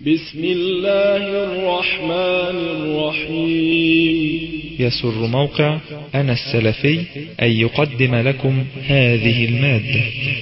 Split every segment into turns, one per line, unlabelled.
بسم الله الرحمن الرحيم
يسر موقع أنا السلفي أن يقدم لكم هذه المادة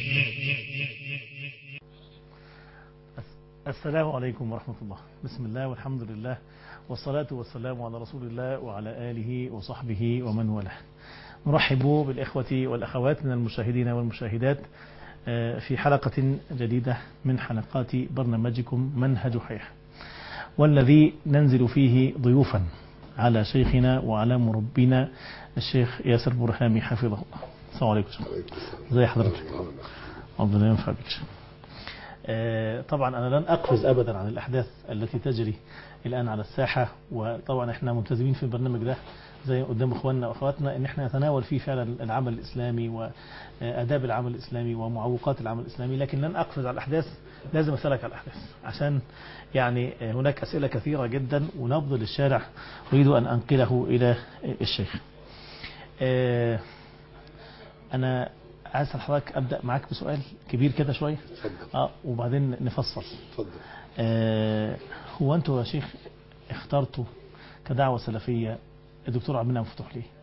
السلام عليكم ورحمة الله بسم الله والحمد لله والصلاة والسلام على رسول الله وعلى آله وصحبه ومن والاه نرحب بالإخوة والأخوات من المشاهدين والمشاهدات في حلقة جديدة من حلقات برنامجكم منهج حياة والذي ننزل فيه ضيوفا على شيخنا وعلى مربينا الشيخ ياسر برهامي حفظه الله السلام عليكم ازي حضرتك ربنا ينفع بك طبعا أنا لن أقفز أبدا عن الأحداث التي تجري الآن على الساحة وطبعا احنا ملتزمين في البرنامج ده زي قدام اخواننا واخواتنا ان احنا نتناول فيه فعلا العمل الاسلامي واداب العمل الاسلامي ومعوقات العمل الاسلامي لكن لن اقفز على الاحداث لازم اسالك على الاحداث عشان يعني هناك اسئله كثيره جدا ونبض للشارع اريد ان انقله الى الشيخ. انا عايز حضرتك ابدا معاك بسؤال كبير كده شويه اه وبعدين نفصل
اتفضل
آه هو انتوا يا شيخ اخترتوا كدعوه سلفيه الدكتور عبد المنعم مفتوح ليه؟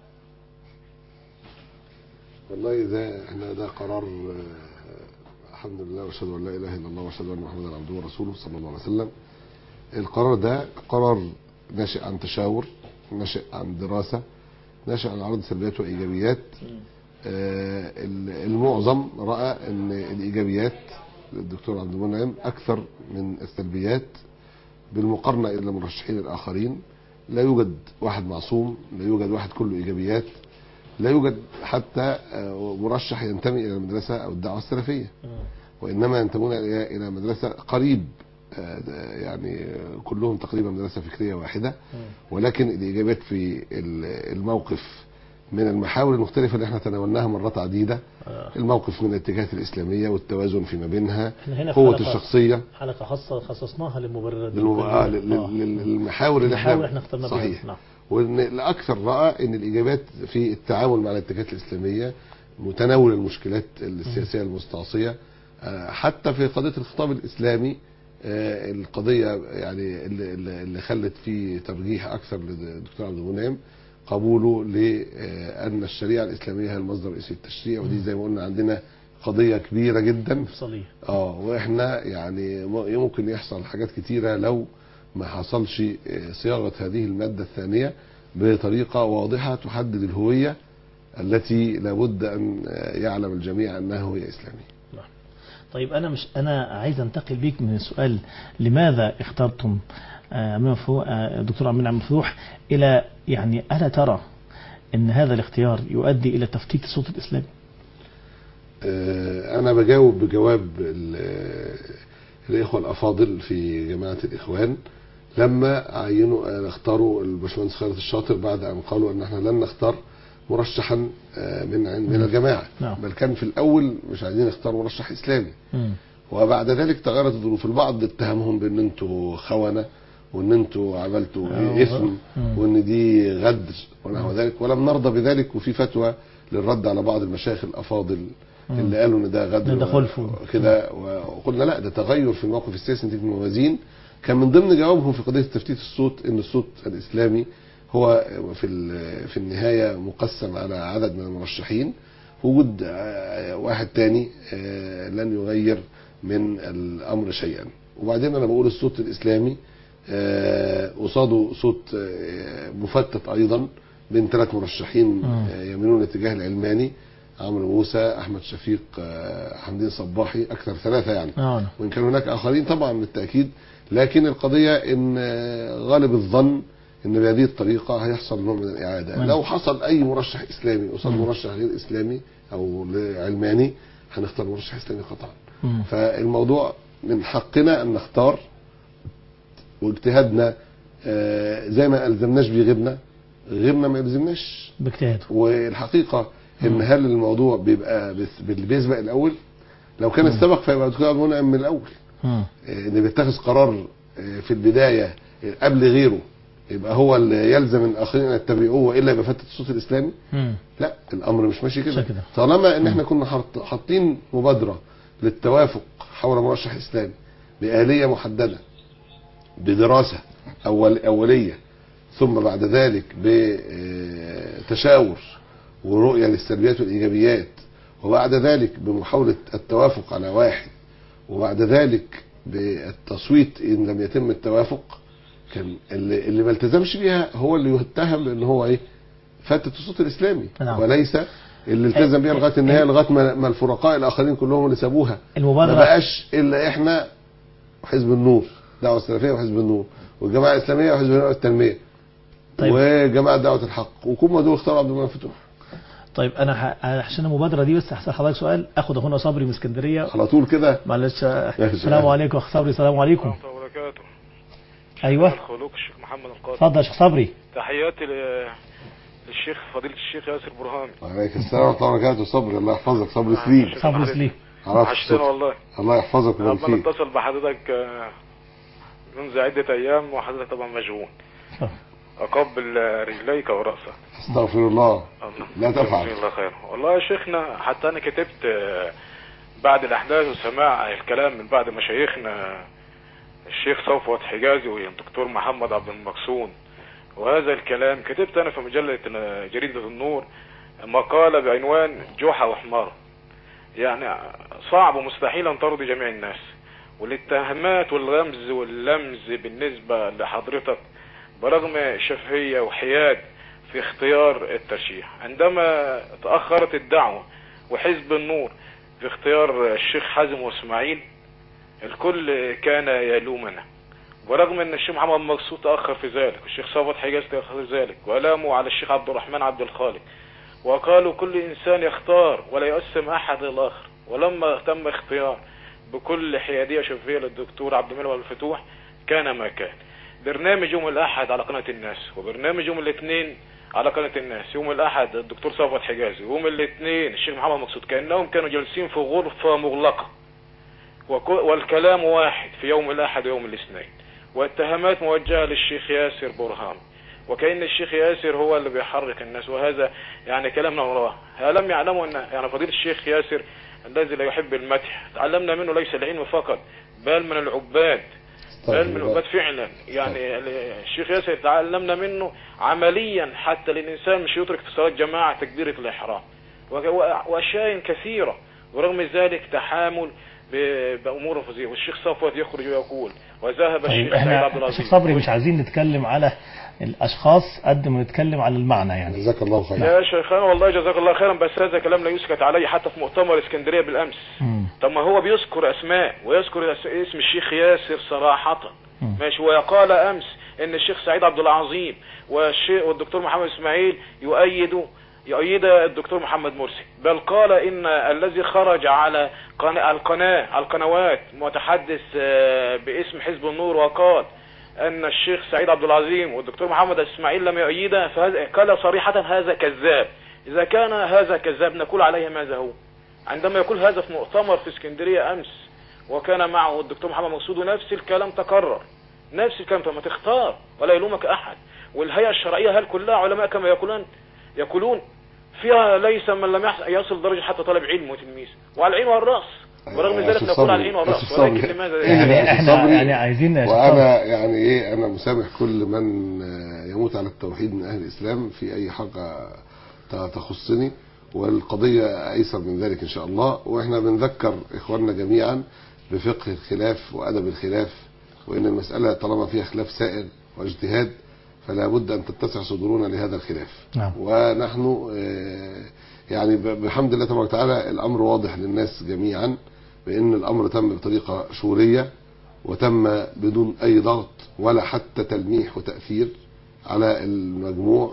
والله ده احنا ده قرار الحمد لله واشهد ان لا اله الا الله واشهد ان محمدا عبده ورسوله صلى الله عليه وسلم القرار ده قرار ناشئ عن تشاور ناشئ عن دراسه ناشئ عن عرض سلبيات وايجابيات آه المعظم راى ان الايجابيات للدكتور عبد المنعم اكثر من السلبيات بالمقارنه الى المرشحين الاخرين لا يوجد واحد معصوم لا يوجد واحد كله ايجابيات لا يوجد حتى مرشح ينتمي الى المدرسه او الدعوه السلفيه وانما ينتمون الى مدرسه قريب يعني كلهم تقريبا مدرسه فكريه واحده ولكن الايجابيات في الموقف من المحاور المختلفة اللي احنا تناولناها مرات عديدة الموقف من الاتجاهات الإسلامية والتوازن فيما بينها قوة الشخصية
حلقة خاصة خصصناها للمبررات
للم... آه للمحاور اللي
احنا, احنا اخترنا
صحيح نعم. وان الاكثر راى ان الاجابات في التعامل مع الاتجاهات الاسلاميه متناول المشكلات السياسيه المستعصيه حتى في قضيه الخطاب الاسلامي القضيه يعني اللي, اللي خلت فيه ترجيح اكثر للدكتور عبد المنعم قبوله لان الشريعه الاسلاميه هي المصدر الرئيسي للتشريع ودي زي ما قلنا عندنا قضيه كبيره جدا
صليح.
اه واحنا يعني ممكن يحصل حاجات كتيره لو ما حصلش صياغه هذه الماده الثانيه بطريقه واضحه تحدد الهويه التي لابد ان يعلم الجميع انها هويه اسلاميه.
طيب انا مش انا عايز انتقل بيك من السؤال لماذا اخترتم الدكتور عبد المنعم مفتوح الى يعني الا ترى ان هذا الاختيار يؤدي الى تفتيت الصوت الاسلامي؟
انا بجاوب بجواب الاخوه الافاضل في جماعه الاخوان لما عينوا اختاروا الباشمهندس خالد الشاطر بعد ان قالوا ان احنا لن نختار مرشحا من من الجماعه
نعم.
بل كان في الاول مش عايزين نختار مرشح اسلامي
م.
وبعد ذلك تغيرت الظروف البعض اتهمهم بان انتوا خونه وان انتوا عملتوا اثم وان دي غدر ونحو ذلك ولم نرضى بذلك وفي فتوى للرد على بعض المشايخ الافاضل اللي قالوا ان ده غدر
ده خلف
كده وقلنا لا ده تغير في الموقف السياسي نتيجه الموازين كان من ضمن جوابهم في قضيه تفتيت الصوت ان الصوت الاسلامي هو في في النهايه مقسم على عدد من المرشحين وجود واحد تاني لن يغير من الامر شيئا وبعدين انا بقول الصوت الاسلامي قصاده صوت مفتت ايضا بين ثلاث مرشحين يميلون الاتجاه العلماني عمرو موسى احمد شفيق حمدين صباحي اكثر ثلاثه يعني
آه.
وان كان هناك اخرين طبعا بالتاكيد لكن القضيه ان غالب الظن ان بهذه الطريقه هيحصل نوع من الاعاده
مم.
لو حصل اي مرشح اسلامي قصاد مرشح غير اسلامي او علماني هنختار مرشح اسلامي قطعا
مم.
فالموضوع من حقنا ان نختار واجتهادنا آه، زي ما الزمناش بيه غيرنا غيرنا ما يلزمناش
باجتهاده
والحقيقه ان هل الموضوع بيبقى بس- باللي بيسبق الاول لو كان السبق فيبقى الدكتور عبد المنعم من الاول
مم.
آه، ان بيتخذ قرار آه، في البدايه آه، قبل غيره يبقى هو اللي يلزم الاخرين ان يتبعوه والا يبقى فاتت الصوت الاسلامي
مم.
لا الامر مش ماشي كده
مش كده.
طالما ان احنا كنا حاط- حاطين مبادره للتوافق حول مرشح اسلامي بآلية محدده بدراسة أول أولية ثم بعد ذلك بتشاور ورؤية للسلبيات والإيجابيات وبعد ذلك بمحاولة التوافق على واحد وبعد ذلك بالتصويت إن لم يتم التوافق كان اللي, اللي ما التزمش بيها هو اللي يتهم بأن هو إيه فاتت الصوت الإسلامي
نعم.
وليس اللي التزم بيها لغاية النهاية لغاية ما ما الفرقاء الآخرين كلهم اللي سابوها ما
المبادرة
بقاش الا احنا وحزب النور دعوه السلفيه وحزب النور والجماعه الاسلاميه وحزب النور والتنميه
طيب.
وجماعه دعوه الحق وكم دول اختاروا عبد المنعم فتوح
طيب انا ح- عشان المبادرة دي بس هسأل حضرتك سؤال اخد اخونا صبري من اسكندرية
على طول كده
معلش
ماشي.
السلام عليكم اخ صبري السلام عليكم
ورحمة الله وبركاته
ايوه
الخلوق الشيخ محمد القاسم
اتفضل يا شيخ صبري
تحياتي ل- للشيخ فضيلة الشيخ ياسر برهامي
وعليك السلام ورحمه الله وبركاته صبري الله يحفظك صبري سليم
صبري سليم
عرفت
وحشتنا
الصوت.
والله
الله يحفظك ويبارك
ربنا
فيك
اتصل بحضرتك آه، منذ عدة أيام وحضرتك طبعا مشغول أقبل آه، رجليك ورأسك
استغفر الله
الله
لا تفعل.
جزاك الله خير والله يا شيخنا حتى أنا كتبت آه، بعد الأحداث وسماع الكلام من بعد مشايخنا الشيخ صفوت حجازي والدكتور محمد عبد المقصود وهذا الكلام كتبت أنا في مجلة آه، جريدة النور مقالة بعنوان جحا وحمار يعني صعب ومستحيل أن ترضي جميع الناس والاتهامات والغمز واللمز بالنسبة لحضرتك برغم شفهية وحياد في اختيار الترشيح عندما تأخرت الدعوة وحزب النور في اختيار الشيخ حازم واسماعيل الكل كان يلومنا ورغم ان الشيخ محمد مقصود تأخر في ذلك والشيخ صفوت حجاز تأخر في ذلك ولاموا على الشيخ عبد الرحمن عبد الخالق وقالوا كل انسان يختار ولا يقسم احد الاخر ولما تم اختيار بكل حيادية شفية للدكتور عبد المنعم الفتوح كان ما كان برنامج يوم الاحد على قناة الناس وبرنامج يوم الاثنين على قناة الناس يوم الاحد الدكتور صفوت حجازي ويوم الاثنين الشيخ محمد مقصود كأنهم كانوا جالسين في غرفة مغلقة وكو- والكلام واحد في يوم الاحد ويوم الاثنين واتهامات موجهة للشيخ ياسر برهان وكأن الشيخ ياسر هو اللي بيحرك الناس وهذا يعني كلام من وراه ألم يعلموا أن يعني فضيلة الشيخ ياسر الذي لا يحب المدح تعلمنا منه ليس العلم فقط بل من العباد بل من العباد فعلا يعني الشيخ ياسر تعلمنا منه عمليا حتى للإنسان مش يترك في صلاة جماعة تكبيرة الإحرام وك- وأشياء كثيرة ورغم ذلك تحامل ب- بأمور فظيعة والشيخ صفوت يخرج ويقول وذهب
طيب
الشيخ سعيد
احنا
عبد العزيز
شيخ صبري مش عايزين نتكلم على الاشخاص قد ما نتكلم على المعنى يعني
جزاك الله خير
يا شيخنا والله جزاك الله خيرا بس هذا كلام لا يسكت عليه حتى في مؤتمر اسكندريه بالامس
مم.
طب ما هو بيذكر اسماء ويذكر اس- اسم الشيخ ياسر صراحه
مم.
ماشي وقال امس ان الشيخ سعيد عبد العظيم والشيخ والدكتور محمد اسماعيل يؤيدوا يؤيد الدكتور محمد مرسي بل قال ان الذي خرج على قناة القناة على القنوات متحدث آه، باسم حزب النور وقال ان الشيخ سعيد عبد العظيم والدكتور محمد اسماعيل لم يؤيده فهذا قال صريحة هذا كذاب اذا كان هذا كذاب نقول عليه ماذا هو عندما يقول هذا في مؤتمر في اسكندرية امس وكان معه الدكتور محمد مقصود ونفس الكلام تكرر نفس الكلام فما تختار ولا يلومك احد والهيئة الشرعية هل كلها علماء كما يقولون يقولون فيها ليس من لم يحص- يصل درجة حتى طالب علم وتلميذ وعلى العين والرأس ورغم
يا
ذلك
أخي
نقول على
صبري،
العين
يا
والرأس
أخي
ولكن
صبري.
لماذا
إيه
يعني
يا أخي
احنا
صبري.
يعني عايزين يا شيخ صبري.
وانا يعني ايه انا مسامح كل من آه، يموت على التوحيد من اهل الاسلام في اي حاجه ت- تخصني والقضيه ايسر من ذلك ان شاء الله واحنا بنذكر اخواننا جميعا بفقه الخلاف وادب الخلاف وان المساله طالما فيها خلاف سائر واجتهاد فلا بد ان تتسع صدورنا لهذا الخلاف
نعم.
ونحن آه، يعني ب- بحمد الله تبارك وتعالى الامر واضح للناس جميعا بان الامر تم بطريقه شوريه وتم بدون اي ضغط ولا حتى تلميح وتاثير على المجموع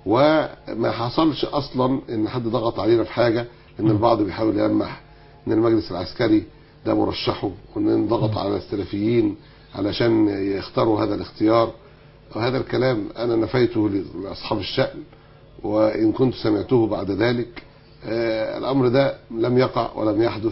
وما حصلش اصلا ان حد ضغط علينا في حاجه ان البعض بيحاول يلمح ان المجلس العسكري ده مرشحه وان ضغط على السلفيين علشان يختاروا هذا الاختيار وهذا الكلام انا نفيته لاصحاب الشأن وان كنت سمعته بعد ذلك آه، الامر ده لم يقع ولم يحدث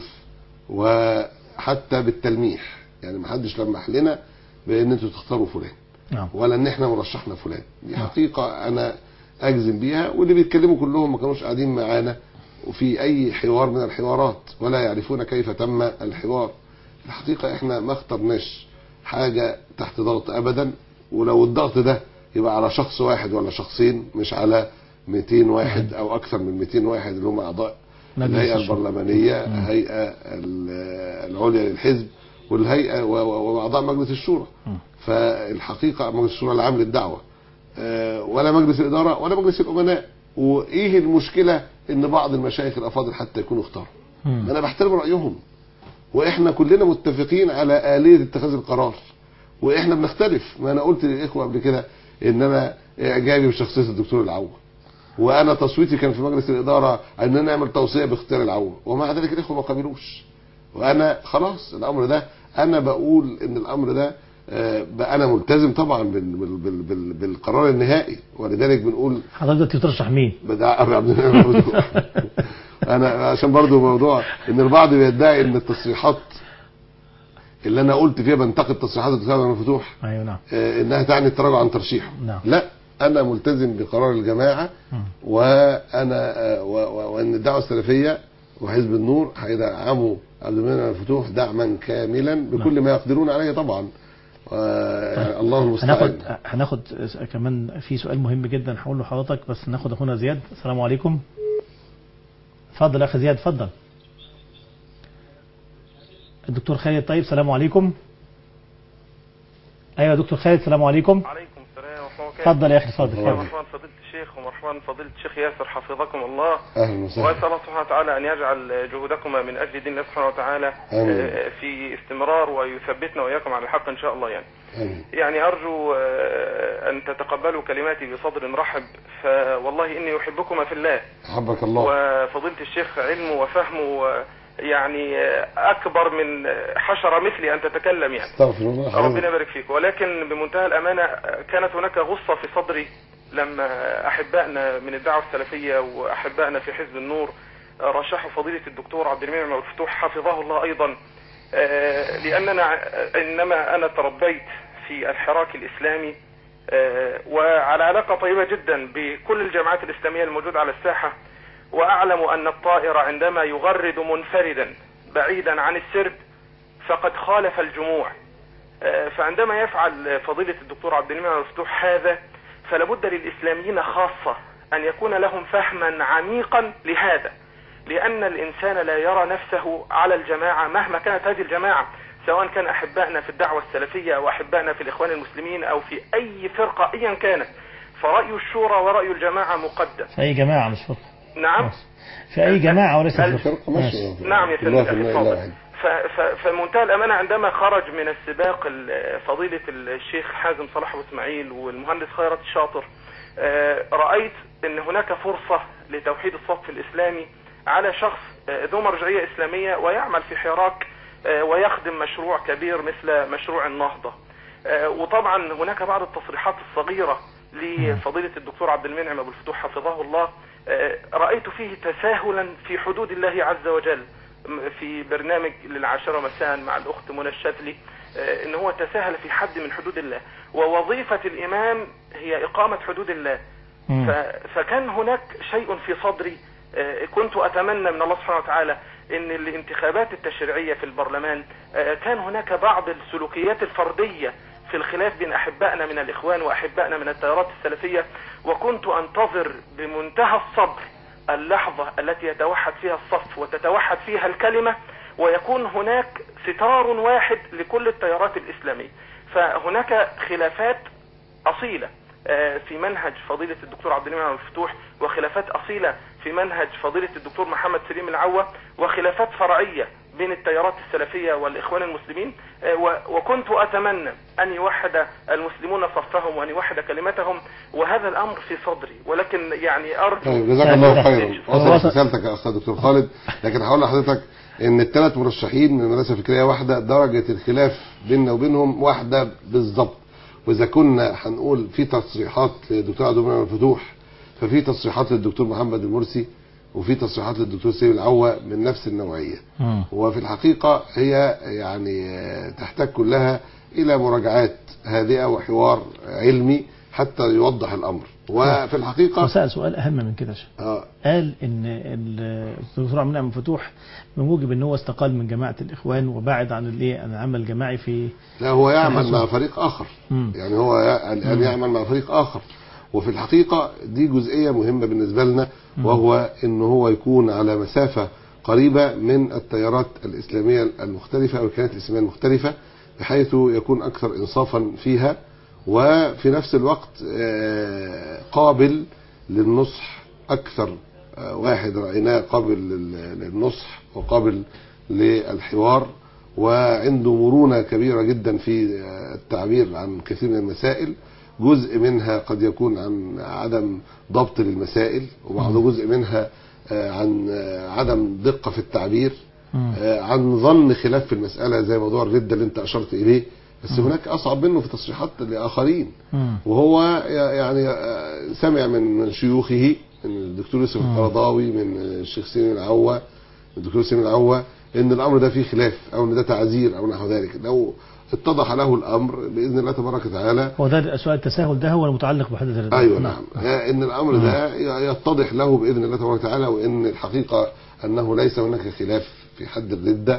وحتى بالتلميح يعني ما حدش لمح لنا بان انتوا تختاروا فلان
نعم
ولا ان احنا مرشحنا فلان دي حقيقه انا اجزم بيها واللي بيتكلموا كلهم ما كانوش قاعدين معانا وفي اي حوار من الحوارات ولا يعرفون كيف تم الحوار الحقيقه احنا ما اخترناش حاجه تحت ضغط ابدا ولو الضغط ده يبقى على شخص واحد ولا شخصين مش على 200 واحد او اكثر من 200 واحد اللي هم اعضاء
مجلس
الهيئه
الشورى.
البرلمانيه
مم.
الهيئه ال- العليا للحزب والهيئه و- و- واعضاء مجلس الشورى
مم.
فالحقيقه مجلس الشورى العام للدعوه آه، ولا مجلس الاداره ولا مجلس الامناء وايه المشكله ان بعض المشايخ الافاضل حتى يكونوا اختاروا
مم.
انا بحترم رايهم واحنا كلنا متفقين على اليه اتخاذ القرار واحنا بنختلف ما انا قلت للاخوه قبل كده ان انا اعجابي بشخصيه الدكتور العوه وانا تصويتي كان في مجلس الاداره اننا نعمل توصيه باختيار العوه ومع ذلك الاخوه ما قبلوش وانا خلاص الامر ده انا بقول ان الامر ده آه، بقى انا ملتزم طبعا بال بال بال بال بالقرار النهائي ولذلك بنقول
حضرتك بترشح مين؟
بدع ابي عبد المنعم مفتوح. انا عشان برضو موضوع ان البعض بيدعي ان التصريحات اللي انا قلت فيها بنتقد تصريحات الدكتور عبد المنعم مفتوح
ايوه نعم
آه، انها تعني التراجع عن ترشيحه
نعم.
لا انا ملتزم بقرار الجماعه
مم.
وانا آه، و- و- وان الدعوه السلفيه وحزب النور هيدعموا عبد المنعم الفتوح دعما كاملا بكل ما يقدرون عليه طبعا و- الله المستعان
هناخد هناخد كمان في سؤال مهم جدا هقول له حضرتك بس ناخد اخونا زياد السلام عليكم اتفضل يا اخي زياد اتفضل الدكتور خالد طيب السلام عليكم ايوه يا دكتور خالد السلام عليكم
عليكم السلام ورحمة الله وبركاته
اتفضل يا اخي اتفضل
يا
اتفضل
مرحبا فضيلة الشيخ ومرحبا فضيلة الشيخ ياسر حفظكم الله
اهلا وسهلا
وأسأل الله سبحانه وتعالى أن يجعل جهودكما من أجل دين الله سبحانه وتعالى
آمين.
آه، في استمرار ويثبتنا وإياكم على الحق إن شاء الله يعني
آمين.
يعني أرجو آه، أن تتقبلوا كلماتي بصدر مرحب فوالله إني أحبكما في الله
حبك الله
وفضيلة الشيخ علمه وفهمه آه، يعني آه، أكبر من آه، حشرة مثلي أن تتكلم يعني
استغفر الله
ربنا
حبيبي.
يبارك فيك ولكن بمنتهى الأمانة كانت هناك غصة في صدري لما أحبائنا من الدعوة السلفية وأحبائنا في حزب النور رشحوا فضيلة الدكتور عبد المنعم الفتوح حفظه الله أيضا آه، لأننا إنما أنا تربيت في الحراك الإسلامي آه، وعلى علاقة طيبة جدا بكل الجماعات الإسلامية الموجودة على الساحة وأعلم أن الطائر عندما يغرد منفردا بعيدا عن السرب فقد خالف الجموع آه، فعندما يفعل فضيلة الدكتور عبد المنعم المفتوح هذا فلابد للإسلاميين خاصة أن يكون لهم فهما عميقا لهذا لأن الإنسان لا يرى نفسه على الجماعة مهما كانت هذه الجماعة سواء كان أحبائنا في الدعوة السلفية أو أحبائنا في الإخوان المسلمين أو في أي فرقة أيا كانت فرأي الشورى ورأي الجماعة مقدم
في اي جماعه مش فرقه
نعم
في اي جماعه وليس
هل-
فرقه
فرقه ماشيه
نعم يا
كلها
سيدي
في
أخي
الله إلا
اتفضل.
واحد.
ف- ف- فمنتهى الأمانة عندما خرج من السباق ال- فضيلة الشيخ حازم صلاح أبو إسماعيل والمهندس خيرت الشاطر آه، رأيت أن هناك فرصة لتوحيد الصف الإسلامي على شخص آه، ذو مرجعية إسلامية ويعمل في حراك آه، ويخدم مشروع كبير مثل مشروع النهضة آه، وطبعا هناك بعض التصريحات الصغيرة لفضيلة الدكتور عبد المنعم أبو الفتوح حفظه الله آه، رأيت فيه تساهلا في حدود الله عز وجل م- في برنامج للعاشرة مساء مع الأخت منى الشاذلي آه، إن هو تساهل في حد من حدود الله ووظيفة الإمام هي إقامة حدود الله
مم.
ف- فكان هناك شيء في صدري آه، كنت أتمنى من الله سبحانه وتعالى أن الانتخابات التشريعية في البرلمان آه، كان هناك بعض السلوكيات الفردية في الخلاف بين أحبائنا من الإخوان وأحبائنا من التيارات السلفية وكنت أنتظر بمنتهى الصبر اللحظة التي يتوحد فيها الصف وتتوحد فيها الكلمة ويكون هناك ستار واحد لكل التيارات الإسلامية فهناك خلافات أصيلة آه، في منهج فضيلة الدكتور عبد المنعم الفتوح وخلافات أصيلة في منهج فضيلة الدكتور محمد سليم العوة وخلافات فرعية بين التيارات السلفية والإخوان المسلمين آه، و- وكنت أتمنى أن يوحد المسلمون صفهم وأن يوحد كلمتهم وهذا الأمر في صدري ولكن يعني أرجو
طيب جزاك الله
سهل.
خيرا
هو
وصلت
وصل-
رسالتك يا استاذ دكتور خالد لكن هقول لحضرتك ان الثلاث مرشحين من مدرسه فكريه واحده درجه الخلاف بيننا وبينهم واحده بالظبط واذا كنا هنقول في تصريحات للدكتور عبد المنعم الفتوح ففي تصريحات للدكتور محمد المرسي وفي تصريحات للدكتور سيف العوة من نفس النوعيه
مم.
وفي الحقيقة هي يعني آه، تحتاج كلها إلى مراجعات هادئة وحوار علمي حتى يوضح الامر وفي الحقيقه
وسأل سؤال أهم من كده يا شيخ.
آه
قال ان ال- الدكتور عبد المنعم فتوح بموجب ان هو استقال من جماعه الاخوان وبعد عن الايه عن العمل الجماعي في
لا هو يعمل
تحسن.
مع فريق اخر
مم.
يعني هو ي- الان يعمل مع فريق اخر وفي الحقيقه دي جزئيه مهمه بالنسبه لنا وهو ان هو يكون على مسافه قريبه من التيارات الاسلاميه المختلفه او الكيانات الاسلاميه المختلفه بحيث يكون اكثر انصافا فيها وفي نفس الوقت آه، قابل للنصح اكثر آه، واحد رايناه قابل لل- للنصح وقابل للحوار وعنده مرونة كبيرة جدا في آه، التعبير عن كثير من المسائل جزء منها قد يكون عن عدم ضبط للمسائل وبعض جزء منها آه، عن آه، عدم دقة في التعبير
مم.
آه، عن ظن خلاف في المسألة زي موضوع الردة اللي انت أشرت إليه بس هناك أصعب منه في تصريحات لآخرين
مم.
وهو يعني آه، سمع من من شيوخه من الدكتور يوسف القرضاوي من الشيخ سليم العوا الدكتور سليم العوا ان الامر ده فيه خلاف او ان ده تعزير او نحو ذلك لو اتضح له الامر باذن الله تبارك وتعالى
هو ده سؤال التساهل ده هو المتعلق بحدث الردة
ايوه نعم آه، ان الامر ده يتضح له باذن الله تبارك وتعالى وان الحقيقه انه ليس هناك خلاف في حد الرده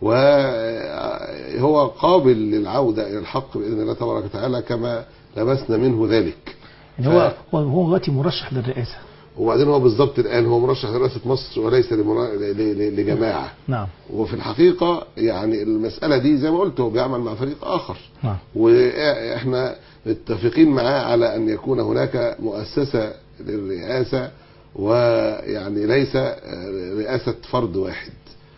وهو قابل للعوده الى الحق باذن الله تبارك وتعالى كما لمسنا منه ذلك
يعني هو هو هو دلوقتي مرشح للرئاسه
وبعدين هو بالضبط الان هو مرشح لرئاسه مصر وليس لمنا- ل- ل- لجماعه
نعم
وفي الحقيقه يعني المساله دي زي ما قلت هو بيعمل مع فريق اخر
نعم
واحنا متفقين معاه على ان يكون هناك مؤسسه للرئاسه ويعني ليس رئاسه فرد واحد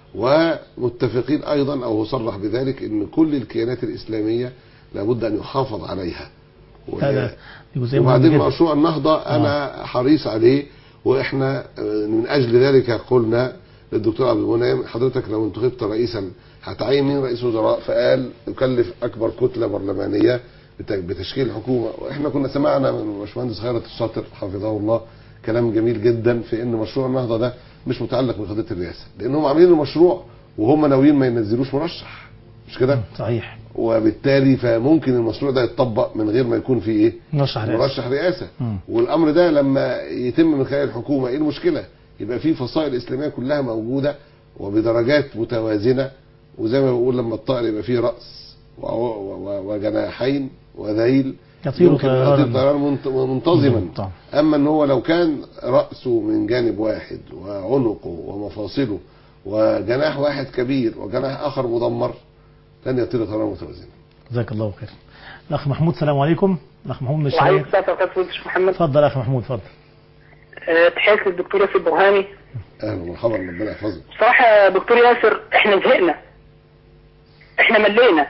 ومتفقين ايضا او هو صرح بذلك ان كل الكيانات الاسلاميه لابد ان يحافظ عليها و-
هذا دي جزئيه مهمه
وبعدين
جدا
مشروع النهضة أنا حريص عليه وإحنا آه، من أجل ذلك قلنا للدكتور عبد المنعم حضرتك لو انتخبت رئيسا هتعين مين رئيس وزراء فقال يكلف أكبر كتلة برلمانية بت- بتشكيل حكومة وإحنا كنا سمعنا من باشمهندس خيرت الشاطر حفظه الله كلام جميل جدا في إن مشروع النهضة ده مش متعلق بقضية الرئاسة لأنهم عاملين المشروع وهم ناويين ما ينزلوش مرشح مش كده؟
صحيح
وبالتالي فممكن المشروع ده يتطبق من غير ما يكون فيه ايه؟
مرشح رئاسه
مرشح رئاسه
مم.
والامر ده لما يتم من خلال الحكومه ايه المشكله؟ يبقى في فصائل اسلاميه كلها موجوده وبدرجات متوازنه وزي ما بقول لما الطائر يبقى فيه راس و- و- و- وجناحين وذيل
يطير
يمكن
طيرانا.
يطير طيران منت- منتظما
مم، طبعا.
اما ان هو لو كان راسه من جانب واحد وعنقه ومفاصله وجناح واحد كبير وجناح اخر مدمر لن يطير طيران متوازنا
جزاك الله خير الاخ محمود السلام عليكم الاخ محمود من
وعليكم
الشرقية
السلام ورحمة الله وبركاته محمد
اتفضل يا اخ محمود اتفضل
آه، تحياتي للدكتور ياسر برهاني
اهلا ومرحبا ربنا يحفظك
بصراحة يا دكتور ياسر احنا زهقنا احنا ملينا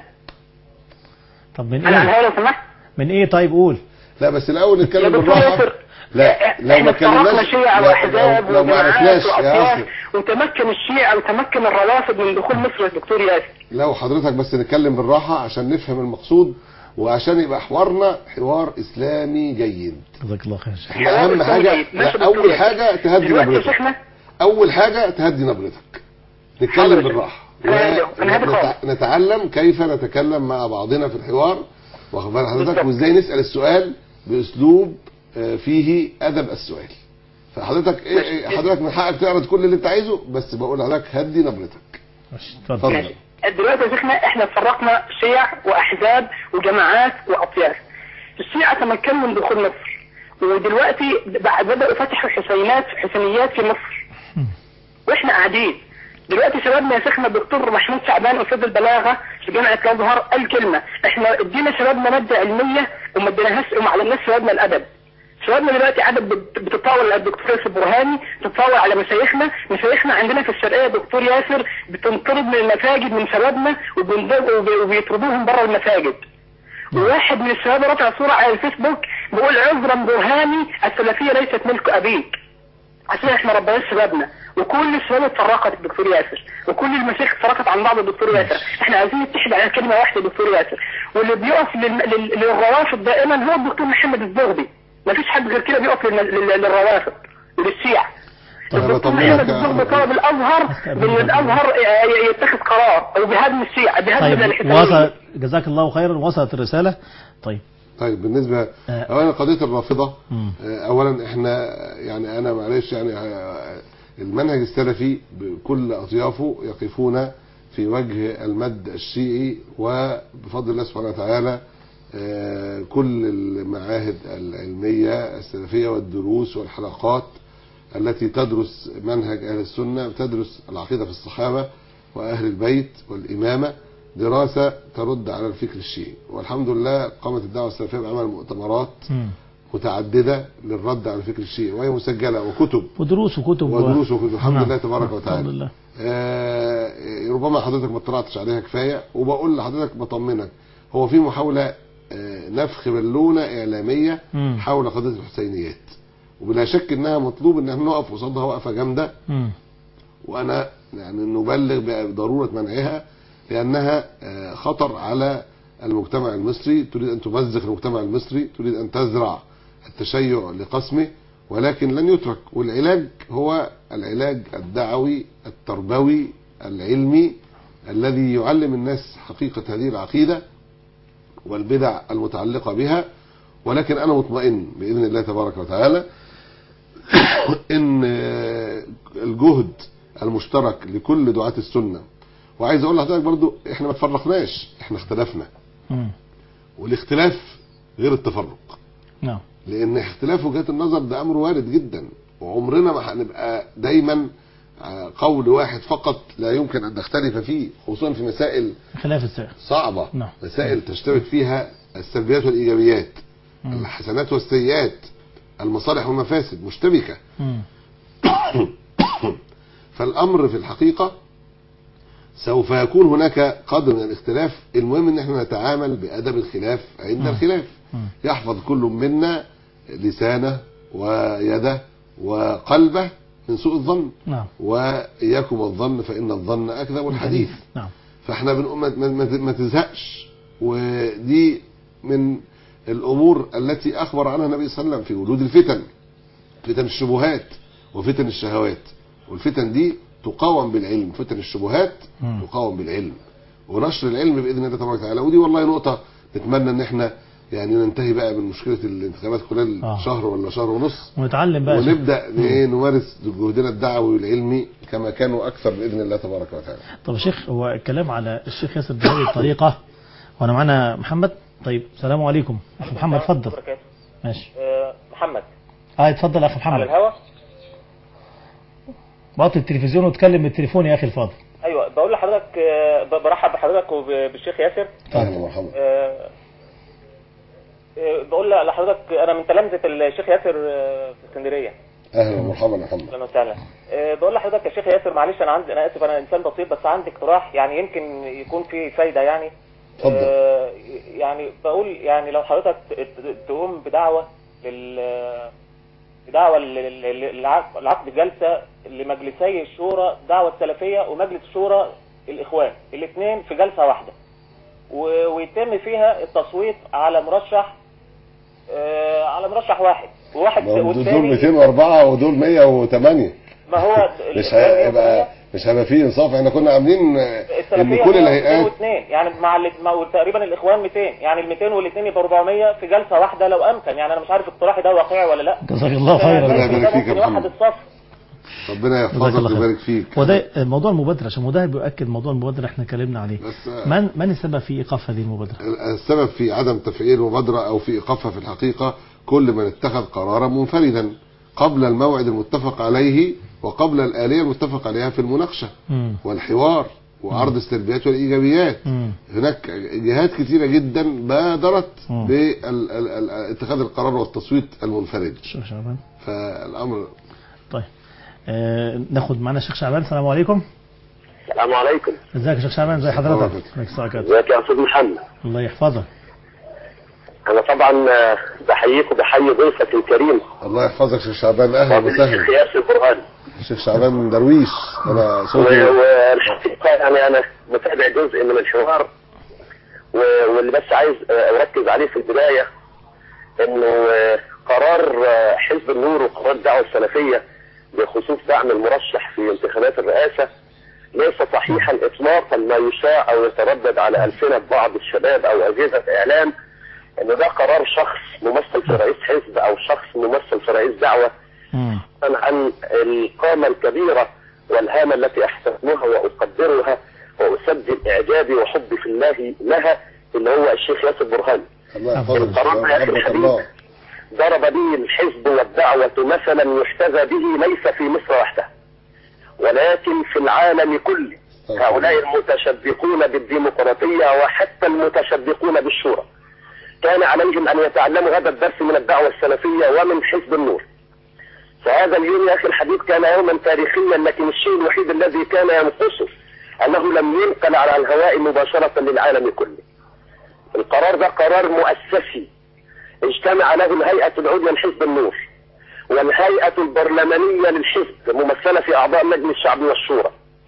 طب من
انا على
ايه
الهوا لو سمحت
من ايه طيب قول
لا بس الاول
يا
نتكلم
دكتور
بالراحه
ياسر
لا لو
احنا
ما
افترقنا
اتكلمناش
شيعة
لا،
واحزاب
لو, لو ما
وجماعات
عرفناش يا
واطياف
اخي
وتمكن الشيعة وتمكن الروافض من دخول مصر يا دكتور ياسر
لو حضرتك بس نتكلم بالراحه عشان نفهم المقصود وعشان يبقى حوارنا حوار اسلامي جيد
جزاك الله خير
احنا
حوار
اهم
إسلامي
حاجه
جيد. ماشي
لا
يا دكتور
اول
ياسر.
حاجه تهدي
دلوقتي يا
نبرتك
شيخنا
اول حاجه تهدي نبرتك
حاضر
نتكلم
يا
بالراحه
أنا هادي- أنا هادي
ونت-
خالص.
نتعلم كيف نتكلم مع بعضنا في الحوار واخد بال حضرتك
بالظبط.
وازاي نسال السؤال باسلوب آه، فيه ادب السؤال فحضرتك إيه- إيه حضرتك من حقك تعرض كل اللي انت عايزه بس بقول لحضرتك هدي نبرتك
ماشي،
اتفضل.
اتفضل
ماشي دلوقتي يا شيخنا احنا فرقنا شيع واحزاب وجماعات واطياف الشيعة تمكنوا من دخول مصر ودلوقتي بعد بدأوا فتحوا حسينات حسينيات في مصر واحنا قاعدين دلوقتي شبابنا يا شيخنا الدكتور محمود شعبان استاذ البلاغه في جامعه الازهر قال كلمه احنا ادينا شبابنا ماده علميه وما اديناهاش وما علمناش شبابنا الادب شبابنا دلوقتي عدد بت- بتتطاول على الدكتور ياسر برهاني بتتطاول على مشايخنا مشايخنا عندنا في الشرقيه دكتور ياسر بتنطرد من المساجد من شبابنا وبنض- وب- وبيطردوهم بره المساجد وواحد من الشباب رفع صورة على الفيسبوك بيقول عذرا برهاني السلفية ليست ملك أبيك عشان احنا ربنا شبابنا وكل الشباب اتفرقت الدكتور ياسر وكل المشايخ اتفرقت عن بعض الدكتور ياسر احنا عايزين نتحد على كلمه واحده الدكتور ياسر واللي بيقف لل- لل- للروافض دائما هو الدكتور محمد الزغبي مفيش حد غير كده بيقف لل- لل- للروافض وللشيعة
طب أنا
الدكتور
بطمنك
محمد
يا
الزغبي
أحمد.
طلب الازهر من الازهر ي- يتخذ قرار او بهدم الشيعة بهدم
طيب
الحسينية
وصل جزاك الله خيرا وصلت الرسالة طيب
طيب بالنسبه
آه.
اولا قضيه الرافضه
مم.
آه، اولا احنا يعني انا معلش يعني آه، المنهج السلفي بكل اطيافه يقفون في وجه المد الشيعي وبفضل الله سبحانه وتعالى آه، كل المعاهد العلميه السلفيه والدروس والحلقات التي تدرس منهج اهل السنه تدرس العقيده في الصحابه واهل البيت والامامه دراسه ترد على الفكر الشيعي والحمد لله قامت الدعوه السلفيه بعمل مؤتمرات
مم.
متعدده للرد على الفكر الشيعي وهي مسجله وكتب
ودروس وكتب و-
ودروس وكتب الحمد
نعم.
لله تبارك وتعالى
الحمد لله
آه ربما حضرتك ما اطلعتش عليها كفايه وبقول لحضرتك بطمنك هو في محاوله آه نفخ بالونه اعلاميه
مم.
حول قضيه الحسينيات وبلا شك انها مطلوب ان احنا نقف قصادها وقفه جامده
مم.
وانا يعني نبلغ بضروره منعها لانها آه، خطر على المجتمع المصري تريد ان تمزق المجتمع المصري تريد ان تزرع التشيع لقسمه ولكن لن يترك والعلاج هو العلاج الدعوي التربوي العلمي الذي يعلم الناس حقيقه هذه العقيده والبدع المتعلقه بها ولكن انا مطمئن باذن الله تبارك وتعالى ان آه، الجهد المشترك لكل دعاة السنة وعايز اقول لحضرتك برضو احنا ما تفرقناش احنا اختلفنا
مم.
والاختلاف غير التفرق
نعم
لان اختلاف وجهات النظر ده امر وارد جدا وعمرنا ما هنبقى دايما آه، قول واحد فقط لا يمكن ان نختلف فيه خصوصا في مسائل
خلاف السائر
صعبة
نعم.
مسائل تشترك فيها السلبيات والإيجابيات
مم.
الحسنات والسيئات المصالح والمفاسد مشتبكة
مم.
فالأمر في الحقيقة سوف يكون هناك قدر من الاختلاف المهم ان احنا نتعامل بأدب الخلاف عند
مم.
الخلاف
مم.
يحفظ كل منا لسانه ويده وقلبه من سوء الظن
نعم
وإياكم الظن فإن الظن أكذب الحديث
نعم
فاحنا بنقول ما, ما, ما- ما تزهقش ودي من الامور التي اخبر عنها النبي صلى الله عليه وسلم في وجود الفتن فتن الشبهات وفتن الشهوات والفتن دي تقاوم بالعلم فتن الشبهات
مم.
تقاوم بالعلم ونشر العلم باذن الله تبارك وتعالى ودي والله نقطه نتمنى ان احنا يعني ننتهي بقى من مشكله الانتخابات خلال
آه.
شهر ولا شهر ونص
ونتعلم بقى شيخ.
ونبدا إيه نمارس جهدنا الدعوي والعلمي كما كانوا اكثر باذن الله تبارك وتعالى
طب يا شيخ هو الكلام على الشيخ ياسر بهذه الطريقة وانا معانا محمد طيب السلام عليكم اخ محمد اتفضل
وبركاته.
ماشي
آه، محمد
اه اتفضل يا اخ
على
محمد
الهوا
بطل التلفزيون واتكلم بالتليفون يا اخي الفاضل
ايوه بقول لحضرتك آه، ب- برحب بحضرتك وبالشيخ ياسر
اهلا ومرحبا
آه، آه، بقول لحضرتك انا من تلامذه الشيخ ياسر آه، في اسكندريه
اهلا ومرحبا يا محمد
اهلا وسهلا آه، بقول لحضرتك يا شيخ ياسر معلش انا عندي انا اسف انا انسان بسيط بس عندي اقتراح يعني يمكن يكون فيه فايده يعني
اتفضل.
آه، يعني بقول يعني لو حضرتك ت- ت- تقوم بدعوه لل بدعوه لل- لل- للعق- لعقد جلسه لمجلسي الشورى دعوه السلفيه ومجلس الشورى الاخوان الاثنين في جلسه واحده و- ويتم فيها التصويت على مرشح آه، على مرشح واحد وواحد
ما هم دول
والتاني
204 ودول 108
ما هو
مش هيبقى مش هيبقى فيه انصاف احنا كنا عاملين ان
السلفيه
كل الهيئات
202 يعني مع ال- مع تقريبا الاخوان 200 يعني ال 200 والاثنين يبقى 400 في جلسه واحده لو امكن يعني انا مش عارف اقتراحي ده واقعي ولا لا
جزاك الله
ربنا
خيرا
يبارك
ده
فيك يا
ممكن يوحد
محمد.
الصف
ربنا
جزاك الله
يحفظك
خير.
ويبارك فيك
وده موضوع المبادرة عشان وده بيؤكد موضوع المبادرة احنا اتكلمنا عليه
بس
من من السبب في ايقاف هذه المبادرة؟
السبب في عدم تفعيل المبادرة او في ايقافها في الحقيقة كل من اتخذ قرارا منفردا قبل الموعد المتفق عليه وقبل الآلية المتفق عليها في المناقشة
مم.
والحوار وعرض السلبيات والإيجابيات
مم.
هناك جهات كثيرة جدا بادرت
مم.
باتخاذ القرار والتصويت المنفرد
شيخ شعبان
فالأمر
طيب آه ناخد معنا الشيخ شعبان السلام عليكم
السلام عليكم
ازيك يا شيخ شعبان زي حضرتك
ازيك؟
عليك السلام عليكم.
ازيك يا استاذ محمد
الله يحفظك
انا طبعا آه، بحييك وبحيي ضيفك الكريم
الله يحفظك شيخ شعبان أهلا
الشيخ
وسهلا
ياسر برهان
شيخ شعبان درويش أنا
و-
صوتي
والحقيقه يعني انا متابع جزء من الحوار و- واللي بس عايز آه، اركز عليه في البدايه انه آه، قرار آه، حزب النور وقرار الدعوه السلفيه بخصوص دعم المرشح في انتخابات الرئاسه ليس صحيحا اطلاقا ما يشاع او يتردد على السنه بعض الشباب او اجهزه اعلام ان ده قرار شخص ممثل في رئيس حزب او شخص ممثل في رئيس دعوه
مم.
عن القامة الكبيرة والهامة التي أحترمها وأقدرها وأسجل إعجابي وحبي في الله لها اللي هو الشيخ ياسر برهان
الله يحفظك
القرار يا أخي
رحمك
الحبيب
الله
ضرب به الحزب والدعوة مثلا يحتذى به ليس في مصر وحدها ولكن في العالم كله هؤلاء المتشبقون بالديمقراطية وحتى المتشبقون بالشورى كان عليهم أن يتعلموا هذا الدرس من الدعوة السلفية ومن حزب النور فهذا اليوم يا أخي الحبيب كان يوما تاريخيا لكن الشيء الوحيد الذي كان ينقصه أنه لم ينقل على الهواء مباشرة للعالم كله القرار ده قرار مؤسسي اجتمع له الهيئة العليا لحزب النور والهيئة البرلمانية للحزب ممثلة في أعضاء مجلس الشعب والشورى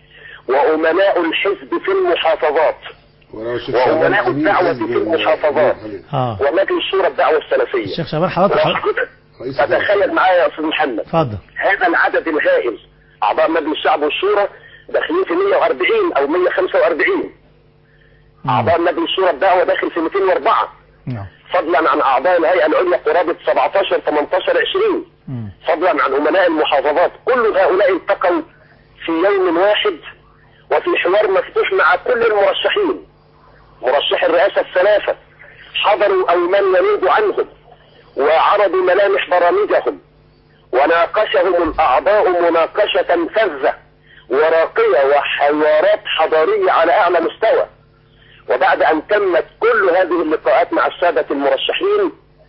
وأمناء الحزب في المحافظات
ولو الشيخ شعبان
وأمناء
أمين
الدعوة
حزب
في المحافظات
اه
ومجلس شورى الدعوة السلفية
الشيخ شعبان حضرتك حضرتك-
رئيس
فتخيل معايا يا أستاذ محمد
اتفضل
هذا العدد الهائل أعضاء مجلس الشعب والشورى داخلين في 140 أو 145
مم.
أعضاء مجلس شورى الدعوة داخل في 204
نعم
فضلا عن أعضاء الهيئة العليا قرابة 17 18 20
مم.
فضلا عن أمناء المحافظات كل هؤلاء التقوا في يوم واحد وفي حوار مفتوح مع كل المرشحين مرشح الرئاسة الثلاثة حضروا أو من ينوب عنهم وعرضوا ملامح برامجهم وناقشهم الأعضاء مناقشة فذة وراقية وحوارات حضارية على أعلى مستوى وبعد أن تمت كل هذه اللقاءات مع السادة المرشحين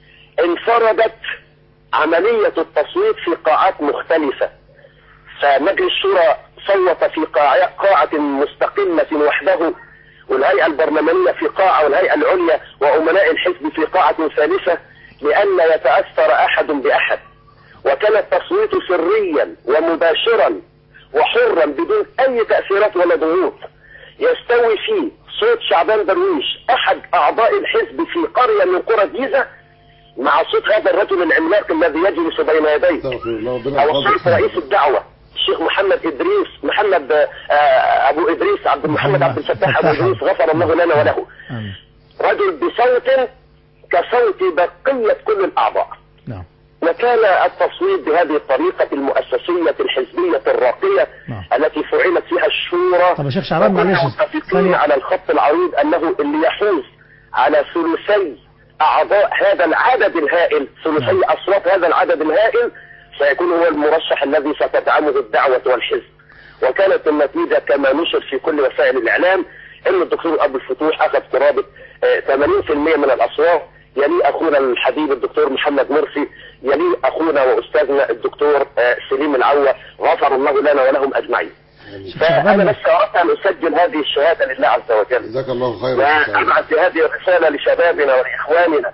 انفردت عملية التصويت في قاعات مختلفة فمجلس الشورى صوت في قاعة, قاعة مستقلة وحده والهيئة البرلمانية في قاعة والهيئة العليا وأمناء الحزب في قاعة ثالثة لئلا يتأثر أحد بأحد وكان التصويت سريا ومباشرا وحرا بدون أي تأثيرات ولا ضغوط يستوي فيه صوت شعبان درويش أحد أعضاء الحزب في قرية من قرى الجيزة مع صوت هذا الرجل العملاق الذي يجلس بين يديه
استغفر الله ربنا
او صوت
يحفظك
رئيس الدعوة الشيخ محمد ادريس محمد آه، ابو ادريس عبد محمد عبد الفتاح ابو ادريس غفر الله لنا وله
آمين.
رجل بصوت كصوت بقية كل الاعضاء
نعم
وكان التصويت بهذه الطريقة المؤسسية الحزبية الراقية
نعم.
التي فعلت فيها الشورى
طب يا شيخ شعبان
وكنا
معلش
متفقين
ثانية
على الخط العريض انه اللي يحوز على ثلثي اعضاء هذا العدد الهائل ثلثي
نعم.
اصوات هذا العدد الهائل سيكون هو المرشح الذي ستدعمه الدعوة والحزب وكانت النتيجة كما نشر في كل وسائل الاعلام ان الدكتور ابو الفتوح اخذ قرابة آه، 80% من الاصوات يلي اخونا الحبيب الدكتور محمد مرسي يلي اخونا واستاذنا الدكتور آه، سليم العوة غفر الله لنا ولهم اجمعين فانا بس اردت ان اسجل هذه الشهادة لله عز وجل
جزاك الله خيرا يا شيخ شعبان.
وابعث هذه الرسالة لشبابنا ولاخواننا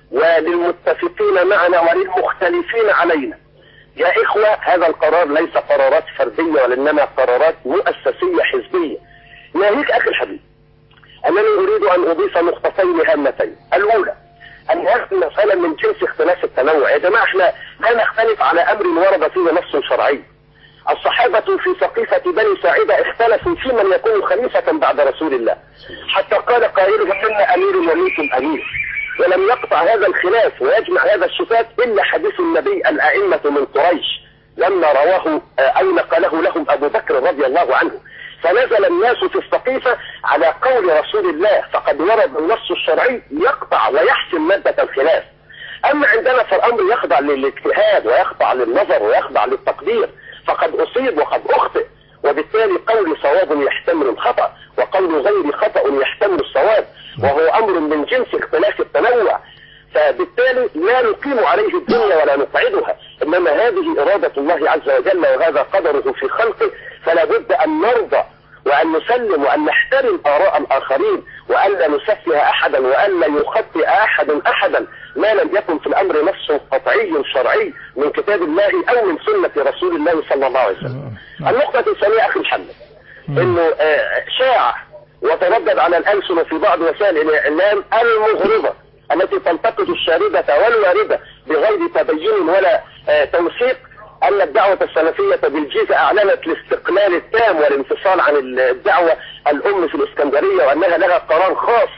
وللمتفقين معنا وللمختلفين علينا يا اخوة هذا القرار ليس قرارات فردية وانما قرارات مؤسسية حزبية ناهيك اخي الحبيب انني اريد ان اضيف نقطتين هامتين الاولى ان هذه مسألة من جنس اختلاف التنوع يا جماعة احنا لا نختلف على امر ورد فيه نص شرعي الصحابة في سقيفة بني ساعدة اختلفوا في من يكون خليفة بعد رسول الله حتى قال قائلهم منا أمير ومنكم أمير ولم يقطع هذا الخلاف ويجمع هذا الشتات إلا حديث النبي الأئمة من قريش لما رواه آه، أو نقله لهم أبو بكر رضي الله عنه فنزل الناس في السقيفة على قول رسول الله فقد ورد النص الشرعي يقطع ويحسم مادة الخلاف أما عندنا فالأمر يخضع للاجتهاد ويخضع للنظر ويخضع للتقدير فقد أصيب وقد أخطئ وبالتالي قول صواب يحتمل الخطأ وقول غير خطأ يحتمل الصواب وهو أمر من جنس اختلاف التنوع فبالتالي لا نقيم عليه الدنيا ولا نقعدها إنما هذه إرادة الله عز وجل وهذا قدره في خلقه فلا بد أن نرضى وأن نسلم وأن نحترم آراء الآخرين وألا نسفه أحدا وألا يخطئ أحد أحدا ما لم يكن في الأمر نص قطعي شرعي من كتاب الله أو من سنة رسول الله صلى الله عليه وسلم النقطة الثانية أخي محمد إنه آه، شاع وتردد على الألسن في بعض وسائل الإعلام المغرضة التي تنتقد الشاردة والواردة بغير تبين ولا آه، توثيق أن الدعوة السلفية بالجيزة أعلنت الاستقلال التام والانفصال عن الدعوة الأم في الإسكندرية وأنها لها قرار خاص